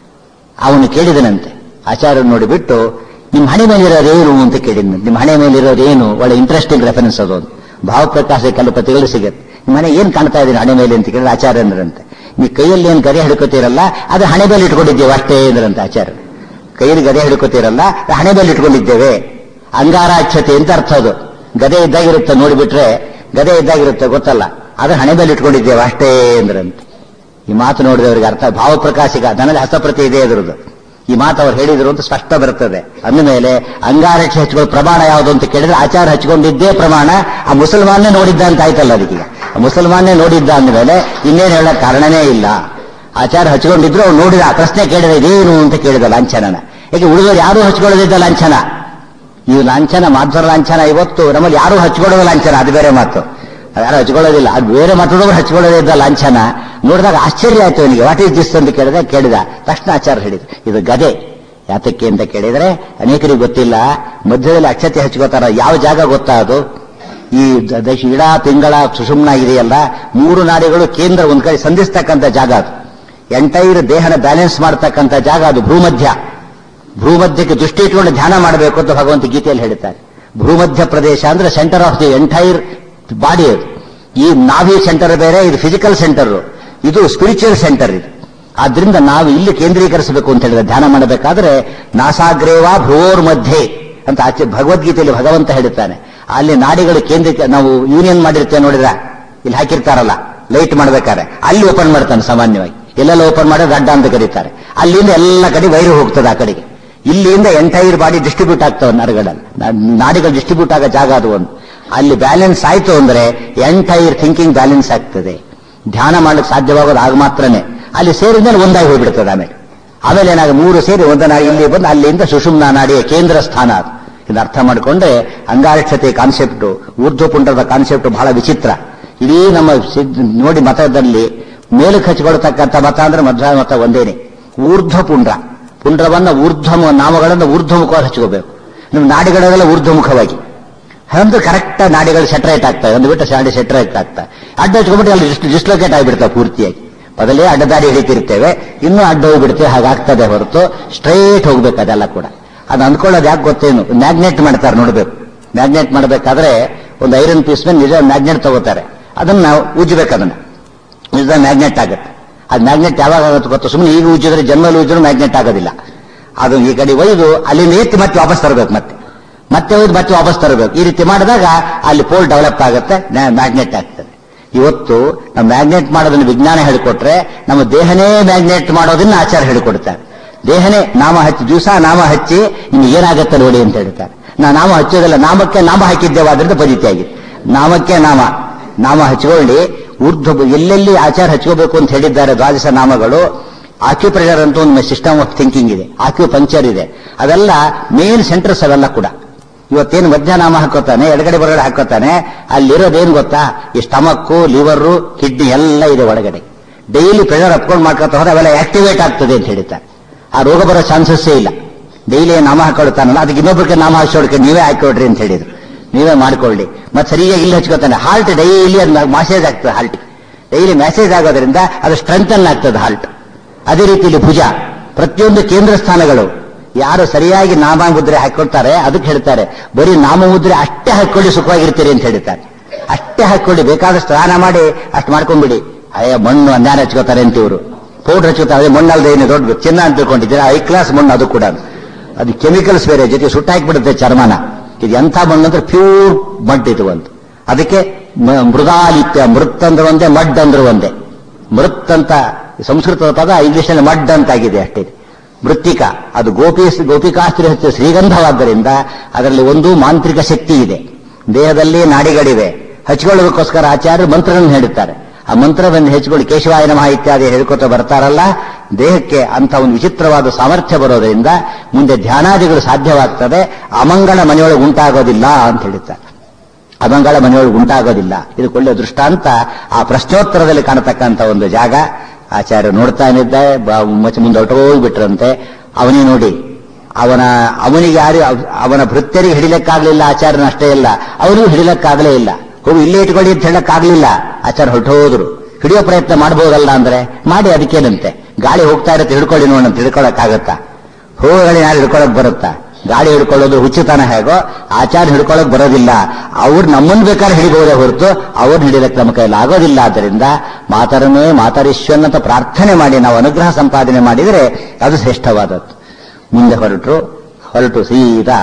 S1: ಅವನು ಕೇಳಿದನಂತೆ ಆಚಾರ್ಯ ನೋಡಿಬಿಟ್ಟು ನಿಮ್ಮ ಹಣೆ ಮೇಲಿರೋದೇನು ಅಂತ ಕೇಳಿದ್ನು ನಿಮ್ಮ ಹಣೆ ಮೇಲಿರೋದೇನು ಒಳ್ಳೆ ಇಂಟ್ರೆಸ್ಟಿಂಗ್ ರೆಫರೆನ್ಸ್ ಅದು ಒಂದು ಭಾವಪ್ರಕಾಶ ಕೆಲವು ಪತಿಗಳು ಸಿಗುತ್ತೆ ನಿಮ್ಮ ಮನೆ ಏನ್ ಕಾಣ್ತಾ ಇದ್ದೀನಿ ಹಣೆ ಮೇಲೆ ಅಂತ ಕೇಳಿದ್ರೆ ಆಚಾರ್ಯ ಅಂದ್ರಂತೆ ನೀವು ಕೈಯಲ್ಲಿ ಏನ್ ಗದೆ ಹಿಡ್ಕೋತೀರಲ್ಲ ಅದು ಹಣೆ ಮೇಲೆ ಇಟ್ಕೊಂಡಿದ್ದೇವೆ ಅಷ್ಟೇ ಅಂದ್ರಂತೆ ಆಚಾರ್ಯ ಕೈಯಲ್ಲಿ ಗದೆ ಹಿಡ್ಕೋತೀರಲ್ಲ ಅದು ಹಣೆ ಮೇಲೆ ಇಟ್ಕೊಂಡಿದ್ದೇವೆ ಅಂಗಾರಾಕ್ಷತೆ ಅಂತ ಅರ್ಥ ಅದು ಗದೆ ಇದ್ದಾಗಿರುತ್ತೆ ನೋಡಿಬಿಟ್ರೆ ಗದೆ ಇದ್ದಾಗಿರುತ್ತೆ ಗೊತ್ತಲ್ಲ ಅದು ಹಣೆ ಮೇಲೆ ಇಟ್ಕೊಂಡಿದ್ದೇವೆ ಅಷ್ಟೇ ಅಂದ್ರಂತೆ ಈ ಮಾತು ನೋಡಿದವರಿಗೆ ಅರ್ಥ ಭಾವಪ್ರಕಾಶಿಕ ನನಗೆ ಹಸ್ತಪ್ರತಿ ಇದೆ ಅದರದ್ದು ಈ ಮಾತು ಅವ್ರು ಹೇಳಿದ್ರು ಅಂತ ಸ್ಪಷ್ಟ ಬರ್ತದೆ ಅಂದಮೇಲೆ ಅಂಗಾರಕ್ಷೆ ಹಚ್ಕೊಳ್ಳೋ ಪ್ರಮಾಣ ಯಾವುದು ಅಂತ ಕೇಳಿದ್ರೆ ಆಚಾರ ಹಚ್ಕೊಂಡಿದ್ದೇ ಪ್ರಮಾಣ ಆ ಮುಸಲ್ಮಾನೇ ನೋಡಿದ್ದ ಅಂತ ಆಯ್ತಲ್ಲ ಅದಕ್ಕೀಗ ಆ ಮುಸಲ್ಮಾನೇ ನೋಡಿದ್ದ ಅಂದಮೇಲೆ ಇನ್ನೇನು ಹೇಳಕ್ ಕಾರಣನೇ ಇಲ್ಲ ಆಚಾರ ಹಚ್ಕೊಂಡಿದ್ರು ಅವ್ರು ನೋಡಿದ ಆ ಪ್ರಶ್ನೆ ಕೇಳಿದ ಇದೇನು ಅಂತ ಕೇಳಿದ ಲಾಂಛನನ ಯಾಕೆ ಉಳಿದವರು ಯಾರೂ ಹಚ್ಕೊಳ್ಳೋದಿದ್ದ ಲಾಂಛನ ಈ ಲಾಂಛನ ಮಾಧ್ವರ ಲಾಂಛನ ಇವತ್ತು ನಮ್ಮಲ್ಲಿ ಯಾರೂ ಹಚ್ಕೊಳ್ಳೋದು ಲಾಂಛನ ಅದು ಬೇರೆ ಮಾತು ಯಾರು ಹಚ್ಕೊಳ್ಳೋದಿಲ್ಲ ಅದು ಬೇರೆ ಮತ್ತೊಬ್ಬರು ಹಚ್ಕೊಳ್ಳೋದಿದ್ದ ಲಾಂಛನ ನೋಡಿದಾಗ ಆಶ್ಚರ್ಯ ಆಯ್ತು ಅವನಿಗೆ ವಾಟ್ ಈಸ್ ದಿಸ್ ಅಂತ ಕೇಳಿದ ಕೇಳಿದ ತಕ್ಷಣ ಆಚಾರ್ಯ ಹೇಳಿದ್ರು ಇದು ಗದೆ ಯಾತಕ್ಕೆ ಅಂತ ಕೇಳಿದ್ರೆ ಅನೇಕರಿಗೆ ಗೊತ್ತಿಲ್ಲ ಮಧ್ಯದಲ್ಲಿ ಅಕ್ಷತೆ ಹಚ್ಕೋತಾರ ಯಾವ ಜಾಗ ಗೊತ್ತಾ ಅದು ಈ ದ- ದಶ ಇಡ ತಿಂಗಳ ಸುಷುಮ್ನ ಇದೆಯಲ್ಲ ಮೂರು ನಾಡಿಗಳು ಕೇಂದ್ರ ಒಂದ್ ಕಡೆ ಸಂಧಿಸ್ತಕ್ಕಂಥ ಜಾಗ ಅದು ಎಂಟೈರ್ ದೇಹನ ಬ್ಯಾಲೆನ್ಸ್ ಮಾಡ್ತಕ್ಕಂಥ ಜಾಗ ಅದು ಭೂಮಧ್ಯ ಭೂಮಧ್ಯಕ್ಕೆ ದೃಷ್ಟಿ ಇಟ್ಕೊಂಡು ಧ್ಯಾನ ಮಾಡಬೇಕು ಅಂತ ಭಗವಂತ ಗೀತೆಯಲ್ಲಿ ಹೇಳ್ತಾರೆ ಭೂಮಧ್ಯ ಪ್ರದೇಶ ಅಂದ್ರೆ centre of the entire body ಅದು ಈ ನಾಭಿ ಸೆಂಟರ್ ಬೇರೆ ಇದು ಫಿಸಿಕಲ್ ಸೆಂಟರ್ ಇದು ಸ್ಪಿರಿಚುವಲ್ ಸೆಂಟರ್ ಇದು ಆದ್ರಿಂದ ನಾವು ಇಲ್ಲಿ ಕೇಂದ್ರೀಕರಿಸಬೇಕು ಅಂತ ಹೇಳಿದ್ರೆ ಧ್ಯಾನ ಮಾಡಬೇಕಾದ್ರೆ ನಾಸಾಗ್ರೇವ ಭ್ರುವೋರ್ ಮಧ್ಯೆ ಅಂತ ಆಚೆ ಭಗವದ್ಗೀತೆಯಲ್ಲಿ ಭಗವಂತ ಹೇಳುತ್ತಾನೆ ಅಲ್ಲಿ ನಾಡಿಗಳು ಕೇಂದ್ರೀಕ ನಾವು ಯೂನಿಯನ್ ಮಾಡಿರ್ತೇವೆ ನೋಡಿದ್ರ ಇಲ್ಲಿ ಹಾಕಿರ್ತಾರಲ್ಲ ಲೈಟ್ ಮಾಡ್ಬೇಕಾದ್ರೆ ಅಲ್ಲಿ ಓಪನ್ ಮಾಡ್ತಾನೆ ಸಾಮಾನ್ಯವಾಗಿ ಎಲ್ಲೆಲ್ಲ ಓಪನ್ ಮಾಡಿದ್ರೆ ಅಡ್ಡ ಅಂತ ಕರೀತಾರೆ ಅಲ್ಲಿಂದ ಎಲ್ಲ ಕಡೆ ವೈರು ಹೋಗ್ತದೆ ಆ ಕಡೆಗೆ ಇಲ್ಲಿಂದ ಎಂಟೈರ್ ಬಾಡಿ ಡಿಸ್ಟ್ರಿಬ್ಯೂಟ್ ಆಗ್ತವೆ ನರಗಳಲ್ಲಿ ನಾಡಿಗಳು ಡಿಸ್ಟ್ರಿಬ್ಯೂಟ್ ಆಗೋ ಜಾಗ ಅದು ಒಂದು ಅಲ್ಲಿ ಬ್ಯಾಲೆನ್ಸ್ ಆಯ್ತು ಅಂದ್ರೆ ಎಂಟೈರ್ ಥಿಂಕಿಂಗ್ ಬ್ಯಾಲೆನ್ಸ್ ಆಗ್ತದೆ ಧ್ಯಾನ ಮಾಡ್ಲಿಕ್ಕೆ ಸಾಧ್ಯವಾಗೋದು ಆಗ ಮಾತ್ರನೇ ಅಲ್ಲಿ ಸೇರಿದ ಮೇಲೆ ಒಂದಾಗಿ ಹೋಗ್ಬಿಡ್ತದೆ ಆಮೇಲೆ ಆಮೇಲೆ ಏನಾಗ ಮೂರು ಸೇರಿ ಒಂದ ನಾಡಿ ಇಲ್ಲಿ ಬಂದು ಅಲ್ಲಿಂದ ಸುಷುಮ್ನ ನಾಡಿಯ ಕೇಂದ್ರ ಸ್ಥಾನ ಅದು ಇದು ಅರ್ಥ ಮಾಡಿಕೊಂಡ್ರೆ ಅಂಗಾರಕ್ಷತೆ ಕಾನ್ಸೆಪ್ಟ್ ಊರ್ಧ್ವಪುಂಡದ ಕಾನ್ಸೆಪ್ಟ್ ಬಹಳ ವಿಚಿತ್ರ ಇಡೀ ನಮ್ಮ ಸಿದ್ಧ- ನೋಡಿ ಮತದಲ್ಲಿ ಮೇಲಕ್ಕೆ ಹಚ್ಕೊಳ್ತಕ್ಕಂಥ ಮತ ಅಂದ್ರೆ ಮಧ್ವ ಮತ ಒಂದೇನೆ ಊರ್ಧ್ವ ಪುಂಡ್ರ ಪುಂಡ್ರವನ್ನ ಊರ್ಧ್ವ ನಾಮಗಳನ್ನ ಊರ್ಧ್ವಮುಖವಾಗಿ ಹಚ್ಕೋಬೇಕು ನಿಮ್ಮ ನಾಡಿಗಳೆಲ್ಲ ಊರ್ಧ್ವಮುಖವಾಗಿ ಅಂದ್ರೆ ಕರೆಕ್ಟ್ ನಾಡಿಗಳು ಸೆಟ್ರೇಟ್ ಆಗ್ತವೆ ಒಂದು ಬಿಟ್ಟು ನಾಡಿ ಸೆಟ್ರೇಟ್ ಆಗ್ತವೆ ಅಡ್ಡ ಹಚ್ಕೊಂಡ್ಬಿಟ್ಟು ಅಲ್ಲಿ ಡಿಸ್ಲೊಕೇಟ್ ಆಗಿಬಿಡ್ತಾವೆ ಪೂರ್ತಿಯಾಗಿ ಮೊದಲೇ ಅಡ್ಡದಾರಿ ಹಿಡಿತಿರ್ತೇವೆ ಇನ್ನೂ ಅಡ್ಡ ಹೋಗ್ಬಿಡ್ತೇವೆ ಹಾಗಾಗ್ತದೆ ಹೊರತು ಸ್ಟ್ರೈಟ್ ಹೋಗ್ಬೇಕು ಅದೆಲ್ಲ ಕೂಡ ಅದು ಅಂದ್ಕೊಳ್ಳೋದು ಯಾಕೆ ಗೊತ್ತೇನು ಮ್ಯಾಗ್ನೆಟ್ ಮಾಡ್ತಾರೆ ನೋಡ್ಬೇಕು ಮ್ಯಾಗ್ನೆಟ್ ಮಾಡಬೇಕಾದ್ರೆ ಒಂದು ಐರನ್ ಪೀಸ್ ಮೇಲೆ ನಿಜ ಮ್ಯಾಗ್ನೆಟ್ ತಗೋತಾರೆ ಅದನ್ನ ನಾವು ಉಜ್ಜಬೇಕು ಅದನ್ನ ನಿಜ ಮ್ಯಾಗ್ನೆಟ್ ಆಗುತ್ತೆ ಅದು ಮ್ಯಾಗ್ನೆಟ್ ಯಾವಾಗ ಆಗುತ್ತೆ ಗೊತ್ತಾ ಸುಮ್ಮನೆ ಈಗ ಉಜ್ಜಿದ್ರೆ ಜನ್ಮಲ್ಲಿ ಉಜ್ಜಿದ್ರು ಮ್ಯಾಗ್ನೆಟ್ ಆಗೋದಿಲ್ಲ ಅದು ಈ ಕಡೆ ಒಯ್ದು ಅಲ್ಲಿಂದ ಎತ್ತಿ ಮತ್ತೆ ವಾಪಸ್ ತರಬೇಕು ಮತ್ತೆ ಮತ್ತೆ ಒಯ್ದು ಮತ್ತೆ ವಾಪಸ್ ತರಬೇಕು ಈ ರೀತಿ ಮಾಡಿದಾಗ ಅಲ್ಲಿ ಪೋಲ್ ಡೆವಲಪ್ ಆಗುತ್ತೆ ಮ್ಯಾಗ್ನೆಟ್ ಆಗ್ತದೆ ಇವತ್ತು ನಾವು ಮ್ಯಾಗ್ನೆಟ್ ಮಾಡೋದನ್ನ ವಿಜ್ಞಾನ ಹೇಳಿಕೊಟ್ರೆ ನಮ್ಮ ದೇಹನೇ ಮ್ಯಾಗ್ನೆಟ್ ಮಾಡೋದನ್ನ ಆಚಾರ ಹೇಳಿಕೊಡ್ತಾರೆ ದೇಹನೇ ನಾಮ ಹಚ್ಚಿ ದಿವಸ ನಾಮ ಹಚ್ಚಿ ನಿಮ್ಗೆ ಏನಾಗುತ್ತೆ ನೋಡಿ ಅಂತ ಹೇಳ್ತಾರೆ ನಾ ನಾಮ ಹಚ್ಚೋದಿಲ್ಲ ನಾಮಕ್ಕೆ ನಾಮ ಹಾಕಿದ್ದೇವೆ ಆದ್ರಿಂದ ಪದ್ಧತಿ ಆಗಿದೆ ನಾಮಕ್ಕೆ ನಾಮ ನಾಮ ಹಚ್ಕೊಳ್ಳಿ ಊರ್ಧ್ವ ಎಲ್ಲೆಲ್ಲಿ ಆಚಾರ ಹಚ್ಕೋಬೇಕು ಅಂತ ಹೇಳಿದ್ದಾರೆ ದ್ವಾದಶ ನಾಮಗಳು ಆಕ್ಯುಪ್ರೆಷರ್ ಅಂತ ಒಂದು ಸಿಸ್ಟಮ್ ಆಫ್ ಥಿಂಕಿಂಗ್ ಇದೆ ಆಕ್ಯು ಪಂಕ್ಚರ್ ಇದೆ ಅದೆಲ್ಲ ಮೇನ್ ಸೆಂಟರ್ಸ್ ಅವೆಲ್ಲ ಕೂಡ ಇವತ್ತೇನು ಮಧ್ಯಾಹ್ನಾಮ ಹಾಕೋತಾನೆ ಎಡಗಡೆ ಹೊರಗಡೆ ಹಾಕೋತಾನೆ ಅಲ್ಲಿರೋದೇನು ಗೊತ್ತಾ ಈ ಸ್ಟಮಕ್ಕು ಲಿವರು ಕಿಡ್ನಿ ಎಲ್ಲ ಇದೆ ಒಳಗಡೆ ಡೈಲಿ ಪ್ರೆಷರ್ ಅಪ್ಕೊಂಡು ಮಾಡ್ಕೊತ ಹೋದ್ರೆ ಅವೆಲ್ಲ ಆಕ್ಟಿವೇಟ್ ಆಗ್ತದೆ ಅಂತ ಹೇಳ್ತಾರೆ ಆ ರೋಗ ಬರೋ ಚಾನ್ಸಸ್ಸೇ ಇಲ್ಲ ಡೈಲಿ ನಾಮ ಹಾಕೊಳ್ತಾನಲ್ಲ ಅದಕ್ಕೆ ಇನ್ನೊಬ್ಬರಿಗೆ ನಾಮ ಹಾಕ್ಸೋಡ್ಕೆ ನೀವೇ ಹಾಕೊಡ್ರಿ ಅಂತ ಹೇಳಿದ್ರು ನೀವೇ ಮಾಡ್ಕೊಳ್ಳಿ ಮತ್ತೆ ಸರಿಯಾಗಿ ಇಲ್ಲಿ ಹಚ್ಕೋತಾನೆ ಹಾಲ್ಟ್ ಡೈಲಿ ಅದು ಮ್ಯಾಸೇಜ್ ಆಗ್ತದೆ ಹಾಲ್ಟ್ ಡೈಲಿ ಮೆಸೇಜ್ ಆಗೋದ್ರಿಂದ ಅದು ಸ್ಟ್ರೆಂಥನ್ ಆಗ್ತದೆ ಹಾಲ್ಟ್ ಅದೇ ರೀತಿಯಲ್ಲಿ ಭುಜ ಪ್ರತಿಯೊಂದು ಕೇಂದ್ರ ಸ್ಥಾನಗಳು ಯಾರು ಸರಿಯಾಗಿ ನಾಮ ಮುದ್ರೆ ಹಾಕೊಳ್ತಾರೆ ಅದಕ್ಕೆ ಹೇಳ್ತಾರೆ ಬರೀ ನಾಮ ಮುದ್ರೆ ಅಷ್ಟೇ ಹಾಕೊಳ್ಳಿ ಸುಖವಾಗಿರ್ತೀರಿ ಅಂತ ಹೇಳ್ತಾರೆ ಅಷ್ಟೇ ಹಾಕೊಳ್ಳಿ ಬೇಕಾದಷ್ಟು ಸ್ನಾನ ಮಾಡಿ ಅಷ್ಟು ಮಾಡ್ಕೊಂಡ್ಬಿಡಿ ಅಯ್ಯ ಮಣ್ಣು ಅನ್ಯಾನ ಹಚ್ಕೋತಾರೆ ಅಂತ ಇವರು ಪೌಡರ್ ಹಚ್ಕೋತಾರೆ ಅದೇ ಮಣ್ಣಲ್ದೆ ಏನು ದೊಡ್ಡ ಚಿನ್ನ ಅಂತ ತಿಳ್ಕೊಂಡಿದ್ದೀರಾ ಐ ಕ್ಲಾಸ್ ಮಣ್ಣು ಅದು ಕೂಡ ಅದು ಕೆಮಿಕಲ್ಸ್ ಬೇರೆ ಜೊತೆ ಸುಟ್ಟಾಕ್ಬಿಡುತ್ತೆ ಚರ್ಮನ ಇದು ಎಂಥ ಮಣ್ಣು ಅಂದ್ರೆ ಪ್ಯೂರ್ ಮಡ್ ಇದು ಒಂದು ಅದಕ್ಕೆ ಮ- ಮೃದಾಲಿಪ್ಯ ಮೃತ್ ಅಂದ್ರೆ ಒಂದೇ ಮಡ್ ಅಂದ್ರೆ ಒಂದೇ ಮೃತ್ ಅಂತ ಸಂಸ್ಕೃತದ ಪದ ಇಂಗ್ಲಿಷ್ನಲ್ಲಿ ಮಡ್ ಅಂತಾಗಿದೆ ಅಷ್ಟೇ ಮೃತ್ತಿಕ ಅದು ಗೋಪಿ ಗೋಪಿಕಾಸ್ತ್ರಿ ಹೆಚ್ಚು ಶ್ರೀಗಂಧವಾದ್ದರಿಂದ ಅದರಲ್ಲಿ ಒಂದು ಮಾಂತ್ರಿಕ ಶಕ್ತಿ ಇದೆ ದೇಹದಲ್ಲಿ ನಾಡಿಗಳಿವೆ ಹಚ್ಕೊಳ್ಳೋದಕ್ಕೋಸ್ಕರ ಆಚಾರ್ಯರು ಮಂತ್ರಗಳನ್ನು ಹೇಳುತ್ತಾರೆ ಆ ಮಂತ್ರವನ್ನು ಹೆಚ್ಚಿಕೊಳ್ಳಿ ಕೇಶವಾಯ ನಮಃ ಇತ್ಯಾದಿ ಹೇಳ್ಕೊತ ಬರ್ತಾರಲ್ಲ ದೇಹಕ್ಕೆ ಅಂತ ಒಂದು ವಿಚಿತ್ರವಾದ ಸಾಮರ್ಥ್ಯ ಬರೋದರಿಂದ ಮುಂದೆ ಧ್ಯಾನಾದಿಗಳು ಸಾಧ್ಯವಾಗ್ತದೆ ಅಮಂಗಳ ಮನೆಯೊಳಗೆ ಉಂಟಾಗೋದಿಲ್ಲ ಅಂತ ಹೇಳುತ್ತಾರೆ ಅಮಂಗಳ ಮನೆಯೊಳಗೆ ಉಂಟಾಗೋದಿಲ್ಲ ಇದಕ್ಕೆ ಒಳ್ಳೆ ದೃಷ್ಟಾಂತ ಆ ಪ್ರಶ್ನೋತ್ತರದಲ್ಲಿ ಕಾಣತಕ್ಕಂಥ ಒಂದು ಜಾಗ ಆಚಾರ್ಯ ನೋಡ್ತಾ ಇದ್ದ ಮಚ್ಚ ಮುಂದೆ ಹೊರಟೋಗ್ಬಿಟ್ರಂತೆ ಅವನೇ ನೋಡಿ ಅವನ ಅವನಿಗೆ ಯಾರು ಅವನ ಭೃತ್ಯರಿಗೆ ಹಿಡಿಲಕ್ಕಾಗ್ಲಿಲ್ಲ ಆಚಾರ್ಯನ ಅಷ್ಟೇ ಇಲ್ಲ ಅವನಿಗೂ ಹಿಡಿಲಕ್ಕಾಗಲೇ ಇಲ್ಲ ಹೋಗಿ ಇಲ್ಲೇ ಇಟ್ಕೊಳ್ಳಿ ಅಂತ ಹೇಳಕ್ಕಾಗ್ಲಿಲ್ಲ ಆಚಾರ್ಯ ಹೊರಟೋದ್ರು ಹಿಡಿಯೋ ಪ್ರಯತ್ನ ಮಾಡಬಹುದಲ್ಲ ಅಂದ್ರೆ ಮಾಡಿ ಅದಕ್ಕೇನಂತೆ ಗಾಳಿ ಹೋಗ್ತಾ ಇರುತ್ತೆ ಹಿಡ್ಕೊಳ್ಳಿ ನೋಡಂತ ಹಿಡ್ಕೊಳಕ್ಕಾಗತ್ತಾ ಹೂವುಗಳನ್ನ ಯಾರು ಹಿಡ್ಕೊಳಕ್ ಬರುತ್ತಾ ಗಾಳಿ ಹಿಡ್ಕೊಳ್ಳೋದು ಹುಚ್ಚುತನ ಹೇಗೋ ಆಚಾರ ಹಿಡ್ಕೊಳಕ್ ಬರೋದಿಲ್ಲ ಅವ್ರು ನಮ್ಮನ್ನು ಬೇಕಾದ್ರೆ ಹಿಡಿಬಹುದೇ ಹೊರತು ಅವ್ರನ್ನ ಹಿಡಿಯಲಕ್ಕೆ ನಮ್ಮ ಕೈಯಲ್ಲಿ ಆಗೋದಿಲ್ಲ ಆದ್ದರಿಂದ ಮಾತರನೇ ಮಾತರಿಶ್ವನ್ ಅಂತ ಪ್ರಾರ್ಥನೆ ಮಾಡಿ ನಾವು ಅನುಗ್ರಹ ಸಂಪಾದನೆ ಮಾಡಿದರೆ ಅದು ಶ್ರೇಷ್ಠವಾದದ್ದು ಮುಂದೆ ಹೊರಟರು ಹೊರಟು ಸೀದಾ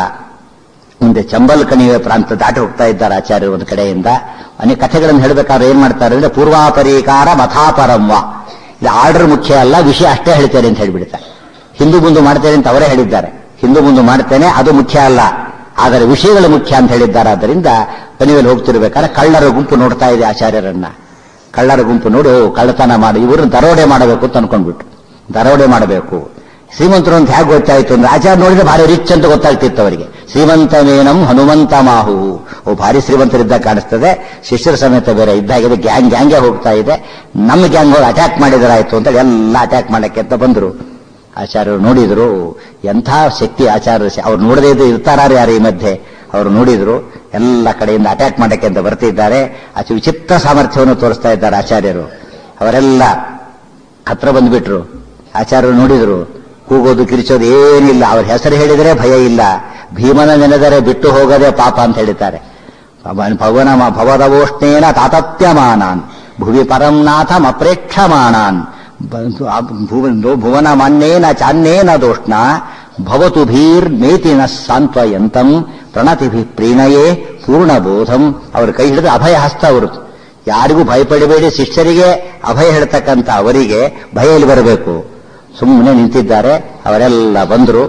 S1: ಮುಂದೆ ಚಂಬಲ್ ಕಣಿವೆ ಪ್ರಾಂತ ದಾಟಿ ಹೋಗ್ತಾ ಇದ್ದಾರೆ ಆಚಾರ್ಯರು ಒಂದು ಕಡೆಯಿಂದ ಅನೇಕ ಕಥೆಗಳನ್ನು ಹೇಳಬೇಕಾದ್ರೆ ಏನ್ ಮಾಡ್ತಾರೆ ಅಂದ್ರೆ ಪೂರ್ವಾಪರಿಕಾರ ಮಥಾಪರಮ್ವ ಇದು ಆರ್ಡರ್ ಮುಖ್ಯ ಅಲ್ಲ ವಿಷಯ ಅಷ್ಟೇ ಹೇಳ್ತಾರೆ ಅಂತ ಹೇಳ್ಬಿಡ್ತಾರೆ ಹಿಂದೂ ಮುಂದೆ ಮಾಡ್ತೇನೆ ಅಂತ ಅವರೇ ಹೇಳಿದ್ದಾರೆ ಹಿಂದೂ ಮುಂದೆ ಮಾಡ್ತೇನೆ ಅದು ಮುಖ್ಯ ಅಲ್ಲ ಆದರೆ ವಿಷಯಗಳು ಮುಖ್ಯ ಅಂತ ಹೇಳಿದ್ದಾರೆ ಆದ್ದರಿಂದ ಕಣಿವೆಯಲ್ಲಿ ಹೋಗ್ತಿರ್ಬೇಕಾದ್ರೆ ಕಳ್ಳರ ಗುಂಪು ನೋಡ್ತಾ ಇದೆ ಆಚಾರ್ಯರನ್ನ ಕಳ್ಳರ ಗುಂಪು ನೋಡಿ ಓ ಕಳ್ಳತನ ಮಾಡಿ ಇವ್ರನ್ನ ದರೋಡೆ ಮಾಡಬೇಕು ಅಂತ ಅನ್ಕೊಂಡ್ಬಿಟ್ಟು ದರೋಡೆ ಮಾಡಬೇಕು ಶ್ರೀಮಂತರು ಅಂತ ಹೇಗೆ ಗೊತ್ತಾಯ್ತು ಅಂದ್ರೆ ಆಚಾರ್ಯ ನೋಡಿದ್ರೆ ಭಾರಿ ರಿಚ್ ಅಂತ ಗೊತ್ತಾಗ್ತಿತ್ತು ಅವರಿಗೆ ಶ್ರೀಮಂತನೇನಂ ಹನುಮಂತ ಮಾಹು ಓ ಭಾರಿ ಶ್ರೀಮಂತರಿದ್ದ ಕಾಣಿಸ್ತದೆ ಶಿಷ್ಯರ ಸಮೇತ ಬೇರೆ ಇದ್ದಾಗಿದೆ ಗ್ಯಾಂಗ್ ಗ್ಯಾಂಗೆ ಹೋಗ್ತಾ ಇದೆ ನಮ್ಮ ಗ್ಯಾಂಗ್ ಹೋಗಿ ಅಟ್ಯಾಕ್ ಮಾಡಿದರಾಯ್ತು ಅಂತ ಎಲ್ಲ ಅಟ್ಯಾಕ್ ಮಾಡಕ್ಕೆ ಅಂತ ಬಂದ್ರು ಆಚಾರ್ಯರು ನೋಡಿದ್ರು ಎಂಥ ಶಕ್ತಿ ಆಚಾರ್ಯರು ಅವ್ರು ನೋಡದೇ ಇದ್ದು ಇರ್ತಾರ ಯಾರು ಈ ಮಧ್ಯೆ ಅವರು ನೋಡಿದ್ರು ಎಲ್ಲ ಕಡೆಯಿಂದ ಅಟ್ಯಾಕ್ ಮಾಡಕ್ಕೆ ಅಂತ ಬರ್ತಿದ್ದಾರೆ ಆಚೆ ವಿಚಿತ್ರ ಸಾಮರ್ಥ್ಯವನ್ನು ತೋರಿಸ್ತಾ ಇದ್ದಾರೆ ಆಚಾರ್ಯರು ಅವರೆಲ್ಲ ಹತ್ರ ಬಂದ್ಬಿಟ್ರು ಆಚಾರ್ಯರು ನೋಡಿದ್ರು ಕೂಗೋದು ಕಿರಿಚೋದು ಏನಿಲ್ಲ ಅವ್ರ ಹೆಸರು ಹೇಳಿದರೆ ಭಯ ಇಲ್ಲ ಭೀಮನ ನೆನೆದರೆ ಬಿಟ್ಟು ಹೋಗದೆ ಪಾಪ ಅಂತ ಹೇಳಿದ್ದಾರೆ ಭವನ ಭವದವೋಷ್ಣೇನ ತಾತತ್ಯಮಾನಾನ್ ಭುವಿ ಪರಂನಾಥಂ ಅಪ್ರೇಕ್ಷಮಾಣಾನ್ ಭುವನ ಮಾನ್ಯೇನ ಚಾನ್ಯೇನ ದೋಷ್ಣ ಭವತು ಭೀರ್ಮೇತಿನ ಸಾಂತ್ವಯಂತಂ ಪ್ರಣತಿಭಿ ಪ್ರೀಣಯೇ ಪೂರ್ಣಬೋಧಂ ಅವ್ರ ಕೈ ಹಿಡಿದು ಅಭಯ ಹಸ್ತ ಅವರು ಯಾರಿಗೂ ಭಯಪಡಬೇಡಿ ಶಿಷ್ಯರಿಗೆ ಅಭಯ ಹೇಳ್ತಕ್ಕಂಥ ಅವರಿಗೆ ಭಯ ಇಲ್ಲಿ ಬರಬೇಕು ಸುಮ್ಮನೆ ನಿಂತಿದ್ದಾರೆ ಅವರೆಲ್ಲ ಬಂದರು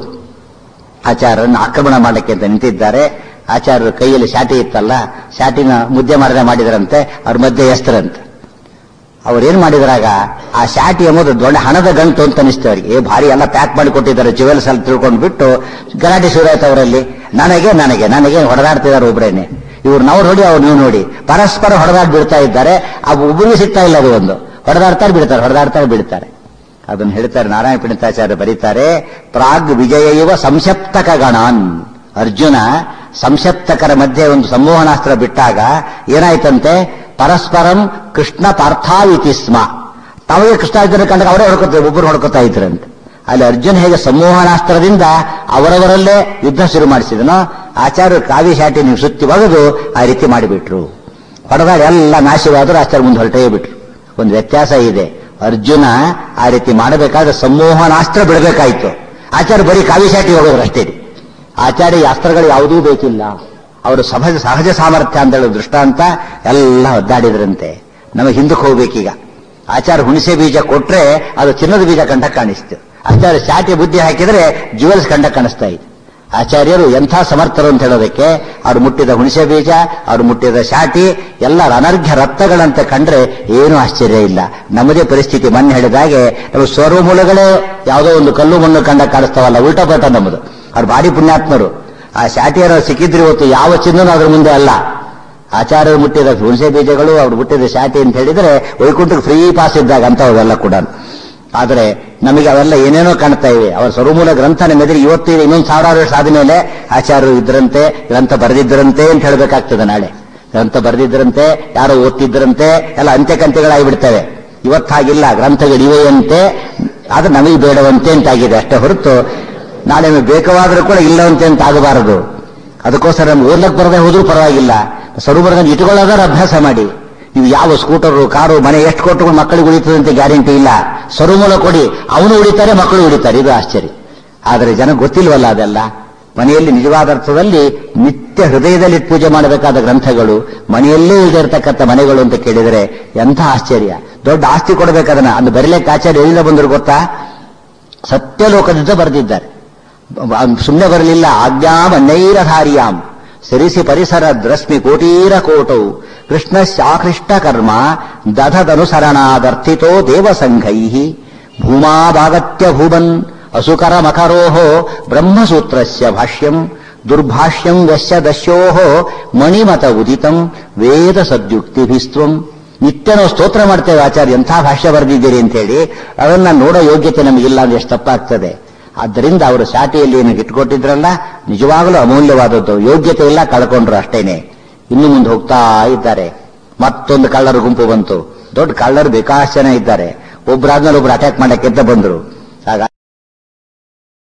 S1: ಆಚಾರ್ಯರನ್ನು ಆಕ್ರಮಣ ಮಾಡಕ್ಕೆ ಅಂತ ನಿಂತಿದ್ದಾರೆ ಆಚಾರ್ಯರ ಕೈಯಲ್ಲಿ ಶಾಟಿ ಇತ್ತಲ್ಲ ಶಾಟಿನ ಮುದ್ದೆ ಮಾಡದೆ ಮಾಡಿದರಂತೆ ಅವ್ರ ಮಧ್ಯೆ ಎಸ್ತರಂತೆ ಅವ್ರೇನ್ ಮಾಡಿದ್ರಾಗ ಆ ಶಾಟಿ ಎಂಬುದು ದೊಡ್ಡ ಹಣದ ಗಂಟು ಅಂತ ಅನಿಸ್ತು ಅವರಿಗೆ ಏ ಭಾರಿ ಎಲ್ಲ ಪ್ಯಾಕ್ ಮಾಡಿ ಕೊಟ್ಟಿದ್ದಾರೆ ಜುವೆಲ್ಸ್ ಅಲ್ಲಿ ತಿಳ್ಕೊಂಡು ಬಿಟ್ಟು ಗಲಾಟೆ ಶುರು ಆಯ್ತು ಅವರಲ್ಲಿ ನನಗೆ ನನಗೆ ನನಗೆ ಹೊಡೆದಾಡ್ತಿದ್ದಾರೆ ಒಬ್ಬರೇನೆ ಇವ್ರು ನಾವು ನೋಡಿ ಅವ್ರು ನೀವು ನೋಡಿ ಪರಸ್ಪರ ಹೊಡೆದಾಡ್ ಬಿಡ್ತಾ ಇದ್ದಾರೆ ಆ ಒಬ್ಬರಿಗೂ ಸಿಗ್ತಾ ಇಲ್ಲ ಅದು ಒಂದು ಹೊಡೆದಾಡ್ತಾರೆ ಬಿಡ್ತಾರೆ ಹೊಡೆದಾಡ್ತಾರೆ ಬಿಡ್ತಾರೆ ಅದನ್ನು ಹೇಳ್ತಾರೆ ನಾರಾಯಣ ಪಂಡಿತಾಚಾರ್ಯ ಬರೀತಾರೆ ಪ್ರಾಗ್ ವಿಜಯ ಇವ ಸಂಸಪ್ತಕ ಗಣಾನ್ ಅರ್ಜುನ ಸಂಸಪ್ತಕರ ಮಧ್ಯೆ ಒಂದು ಸಂಮೋಹನಾಸ್ತ್ರ ಬಿಟ್ಟಾಗ ಏನಾಯ್ತಂತೆ ಪರಸ್ಪರಂ ಕೃಷ್ಣ ಪಾರ್ಥಾವಿತಿ ಸ್ಮ ತಾವೇ ಕೃಷ್ಣಾರ್ಜುನ ಕಂಡಾಗ ಅವರೇ ಹೊಡ್ಕೋತಾರೆ ಒಬ್ಬರು ಹೊಡ್ಕೋತಾ ಇದ್ರಂತೆ ಅಲ್ಲಿ ಅರ್ಜುನ್ ಹೇಗೆ ಸಂಮೋಹನಾಸ್ತ್ರದಿಂದ ಅವರವರಲ್ಲೇ ಯುದ್ಧ ಶುರು ಮಾಡಿಸಿದನೋ ಆಚಾರ್ಯರು ಕಾವಿ ಶಾಟಿ ನೀವು ಸುತ್ತಿ ಒಗೆದು ಆ ರೀತಿ ಮಾಡಿಬಿಟ್ರು ಹೊಡೆದಾಗ ಎಲ್ಲ ನಾಶವಾದರೂ ಆಚಾರ್ಯ ಮುಂದೆ ಹೊರಟೇ ಬಿಟ್ರು ಒಂದು ವ್ಯತ್ಯಾಸ ಇದೆ ಅರ್ಜುನ ಆ ರೀತಿ ಮಾಡಬೇಕಾದ್ರೆ ಸಂಮೋಹನಾಸ್ತ್ರ ಬಿಡಬೇಕಾಯ್ತು ಆಚಾರ್ಯ ಬರೀ ಕಾವಿ ಶಾಟಿ ಹೋಗೋರು ಅಷ್ಟೇ ಆಚಾರ್ಯ ಈ ಅಸ್ತ್ರಗಳು ಯಾವುದೂ ಬೇಕಿಲ್ಲ ಅವರು ಸಹಜ ಸಹಜ ಸಾಮರ್ಥ್ಯ ಅಂತ ಹೇಳೋ ದೃಷ್ಟಾಂತ ಎಲ್ಲ ಒದ್ದಾಡಿದ್ರಂತೆ ನಮಗೆ ಹಿಂದಕ್ಕೆ ಹೋಗ್ಬೇಕೀಗ ಆಚಾರ ಹುಣಸೆ ಬೀಜ ಕೊಟ್ರೆ ಅದು ಚಿನ್ನದ ಬೀಜ ಕಂಡ ಕಾಣಿಸ್ತು ಆಚಾರ್ಯ ಶಾಟಿ ಬುದ್ಧಿ ಹಾಕಿದ್ರೆ ಜುವೆಲ್ಸ್ ಕಂಡ ಕಾಣಿಸ್ತಾ ಇದೆ ಆಚಾರ್ಯರು ಎಂಥ ಸಮರ್ಥರು ಅಂತ ಹೇಳೋದಕ್ಕೆ ಅವ್ರು ಮುಟ್ಟಿದ ಹುಣಸೆ ಬೀಜ ಅವ್ರು ಮುಟ್ಟಿದ ಶಾಟಿ ಎಲ್ಲ ಅನರ್ಘ್ಯ ರತ್ನಗಳಂತೆ ಕಂಡ್ರೆ ಏನೂ ಆಶ್ಚರ್ಯ ಇಲ್ಲ ನಮ್ಮದೇ ಪರಿಸ್ಥಿತಿ ಮೊನ್ನೆ ಹೇಳಿದಾಗೆ ನಾವು ಸ್ವರ್ವಮೂಲಗಳೇ ಯಾವುದೋ ಒಂದು ಕಲ್ಲು ಮಣ್ಣು ಕಂಡ ಕಾಣಿಸ್ತಾವಲ್ಲ ಉಲ್ಟಾ ಪಲ್ಟ ನಮ್ಮದು ಅವ್ರು ಭಾರಿ ಪುಣ್ಯಾತ್ಮರು ಆ ಶಾಟಿಯರ ಸಿಕ್ಕಿದ್ರೆ ಇವತ್ತು ಯಾವ ಚಿನ್ನನೂ ಅದ್ರ ಮುಂದೆ ಅಲ್ಲ ಆಚಾರ್ಯರು ಮುಟ್ಟಿದ ಹುಣಸೆ ಬೀಜಗಳು ಅವ್ರು ಮುಟ್ಟಿದ ಶಾಟಿ ಅಂತ ಹೇಳಿದ್ರೆ ವೈಕುಂಠಕ್ಕೆ ಫ್ರೀ ಪಾಸ್ ಇದ್ದಾಗ ಅಂತ ಅವೆಲ್ಲ ಕೂಡ ಆದರೆ ನಮಗೆ ಅವೆಲ್ಲ ಏನೇನೋ ಕಾಣ್ತಾ ಇವೆ ಅವರ ಸ್ವರಮೂಲ ಗ್ರಂಥ ನಮ್ಮೆದುರು ಇವತ್ತು ಇದೆ ಇನ್ನೊಂದು ಸಾವಿರಾರು ವರ್ಷ ಆದ್ಮೇಲೆ ಆಚಾರ್ಯರು ಇದ್ರಂತೆ ಗ್ರಂಥ ಬರೆದಿದ್ದರಂತೆ ಅಂತ ಹೇಳಬೇಕಾಗ್ತದೆ ನಾಳೆ ಗ್ರಂಥ ಬರೆದಿದ್ದರಂತೆ ಯಾರೋ ಓದ್ತಿದ್ರಂತೆ ಎಲ್ಲ ಅಂತ್ಯಕಂತ್ಯಗಳಾಗಿಬಿಡ್ತವೆ ಇವತ್ತಾಗಿಲ್ಲ ಗ್ರಂಥಗಳಿವೆಯಂತೆ ಆದ್ರೆ ನಮಗೆ ಬೇಡವಂತೆ ಅಂತಾಗಿದೆ ಅಷ್ಟೇ ಹೊರತು ನಾಳೆ ನಮಗೆ ಬೇಕಾದ್ರೂ ಕೂಡ ಇಲ್ಲವಂತೆ ಅಂತ ಆಗಬಾರದು ಅದಕ್ಕೋಸ್ಕರ ನಮ್ಗೆ ಓದ್ಲಕ್ಕೆ ಬರದೆ ಹೋದ್ರೂ ಪರವಾಗಿಲ್ಲ ಸ್ವರೂಪದಲ್ಲಿ ಇಟ್ಕೊಳ್ಳೋದಾದ್ರೆ ಅಭ್ಯಾಸ ಮಾಡಿ ನೀವು ಯಾವ ಸ್ಕೂಟರು ಕಾರು ಮನೆ ಎಷ್ಟು ಕೊಟ್ಟು ಮಕ್ಕಳಿಗೆ ಉಳಿತದಂತೆ ಗ್ಯಾರಂಟಿ ಇಲ್ಲ ಸ್ವರುಮೂಲ ಕೊಡಿ ಅವನು ಉಳಿತಾರೆ ಮಕ್ಕಳು ಉಳಿತಾರೆ ಇದು ಆಶ್ಚರ್ಯ ಆದರೆ ಜನ ಗೊತ್ತಿಲ್ವಲ್ಲ ಅದೆಲ್ಲ ಮನೆಯಲ್ಲಿ ನಿಜವಾದ ಅರ್ಥದಲ್ಲಿ ನಿತ್ಯ ಹೃದಯದಲ್ಲಿ ಪೂಜೆ ಮಾಡಬೇಕಾದ ಗ್ರಂಥಗಳು ಮನೆಯಲ್ಲೇ ಇರತಕ್ಕಂಥ ಮನೆಗಳು ಅಂತ ಕೇಳಿದರೆ ಎಂಥ ಆಶ್ಚರ್ಯ ದೊಡ್ಡ ಆಸ್ತಿ ಕೊಡಬೇಕಾದನ್ನ ಅದು ಬರೀಲಿಕ್ಕೆ ಆಚಾರ್ಯ ಎಲ್ಲಿಂದ ಬಂದರು ಗೊತ್ತಾ ಸತ್ಯಲೋಕದಿಂದ ಬರೆದಿದ್ದಾರೆ ಸುಮ್ಮನೆ ಬರಲಿಲ್ಲ ಆಜ್ಞಾಮ ನೈರಧಾರ್ಯಾಂ ಸರಿಸಿ ಪರಿಸರ ದ್ರಶ್ಮಿ ಕೋಟೀರ ಕೋಟೌ ಕೃಷ್ಣ ಶಾಕೃಷ್ಟ ಕರ್ಮ ದಧದನುಸರಣಾದರ್ಥಿತೋ ದೇವಸಂಘೈ ಭೂಮಾದಾಗತ್ಯ ಭೂಮನ್ ಅಸುಕರ ಮಕರೋಹ ಬ್ರಹ್ಮಸೂತ್ರಸ್ಯ ಭಾಷ್ಯಂ ದುರ್ಭಾಷ್ಯಂ ಯಶ್ಯ ದಶ್ಯೋಹ ಮಣಿಮತ ಉದಿತಂ ವೇದ ಸದ್ಯುಕ್ತಿಭಿಸ್ತ್ವಂ ನಿತ್ಯನೋ ಸ್ತೋತ್ರ ಮಾಡ್ತೇವೆ ಆಚಾರ್ಯ ಎಂಥ ಭಾಷ್ಯ ಬರೆದಿದ್ದೀರಿ ಅಂತ ಹೇಳಿ ಅದನ್ನ ನೋಡೋ ಯೋಗ್ಯತೆ ನಮಗಿಲ್ಲ ಅಂದ್ರೆ ಎಷ್ಟು ತಪ್ಪಾಗ್ತದೆ ಆದ್ದರಿಂದ ಅವರು ಶಾಟಿಯಲ್ಲಿ ಏನು ಇಟ್ಕೊಟ್ಟಿದ್ರಲ್ಲ ನಿಜವಾಗಲೂ ಅಮೂಲ್ಯವಾದದ್ದು ಯೋಗ್ಯತೆ ಇಲ್ಲ ಕಳ್ಕೊಂಡ್ರು ಅಷ್ಟೇನೆ ಇನ್ನು ಮುಂದೆ ಹೋಗ್ತಾ ಇದ್ದಾರೆ ಮತ್ತೊಂದು ಕಳ್ಳರ ಗುಂಪು ಬಂತು ದೊಡ್ಡ ಕಳ್ಳರು ಬೇಕಾಷ್ಟು ಜನ ಇದ್ದಾರೆ ಒಬ್ಬರಾದ್ಮೇಲೆ ಒಬ್ರು ಅಟ್ಯಾಕ್ ಮಾಡಕ್ಕೆ ಎದ್ದ ಬಂದ್ರು ಆಗ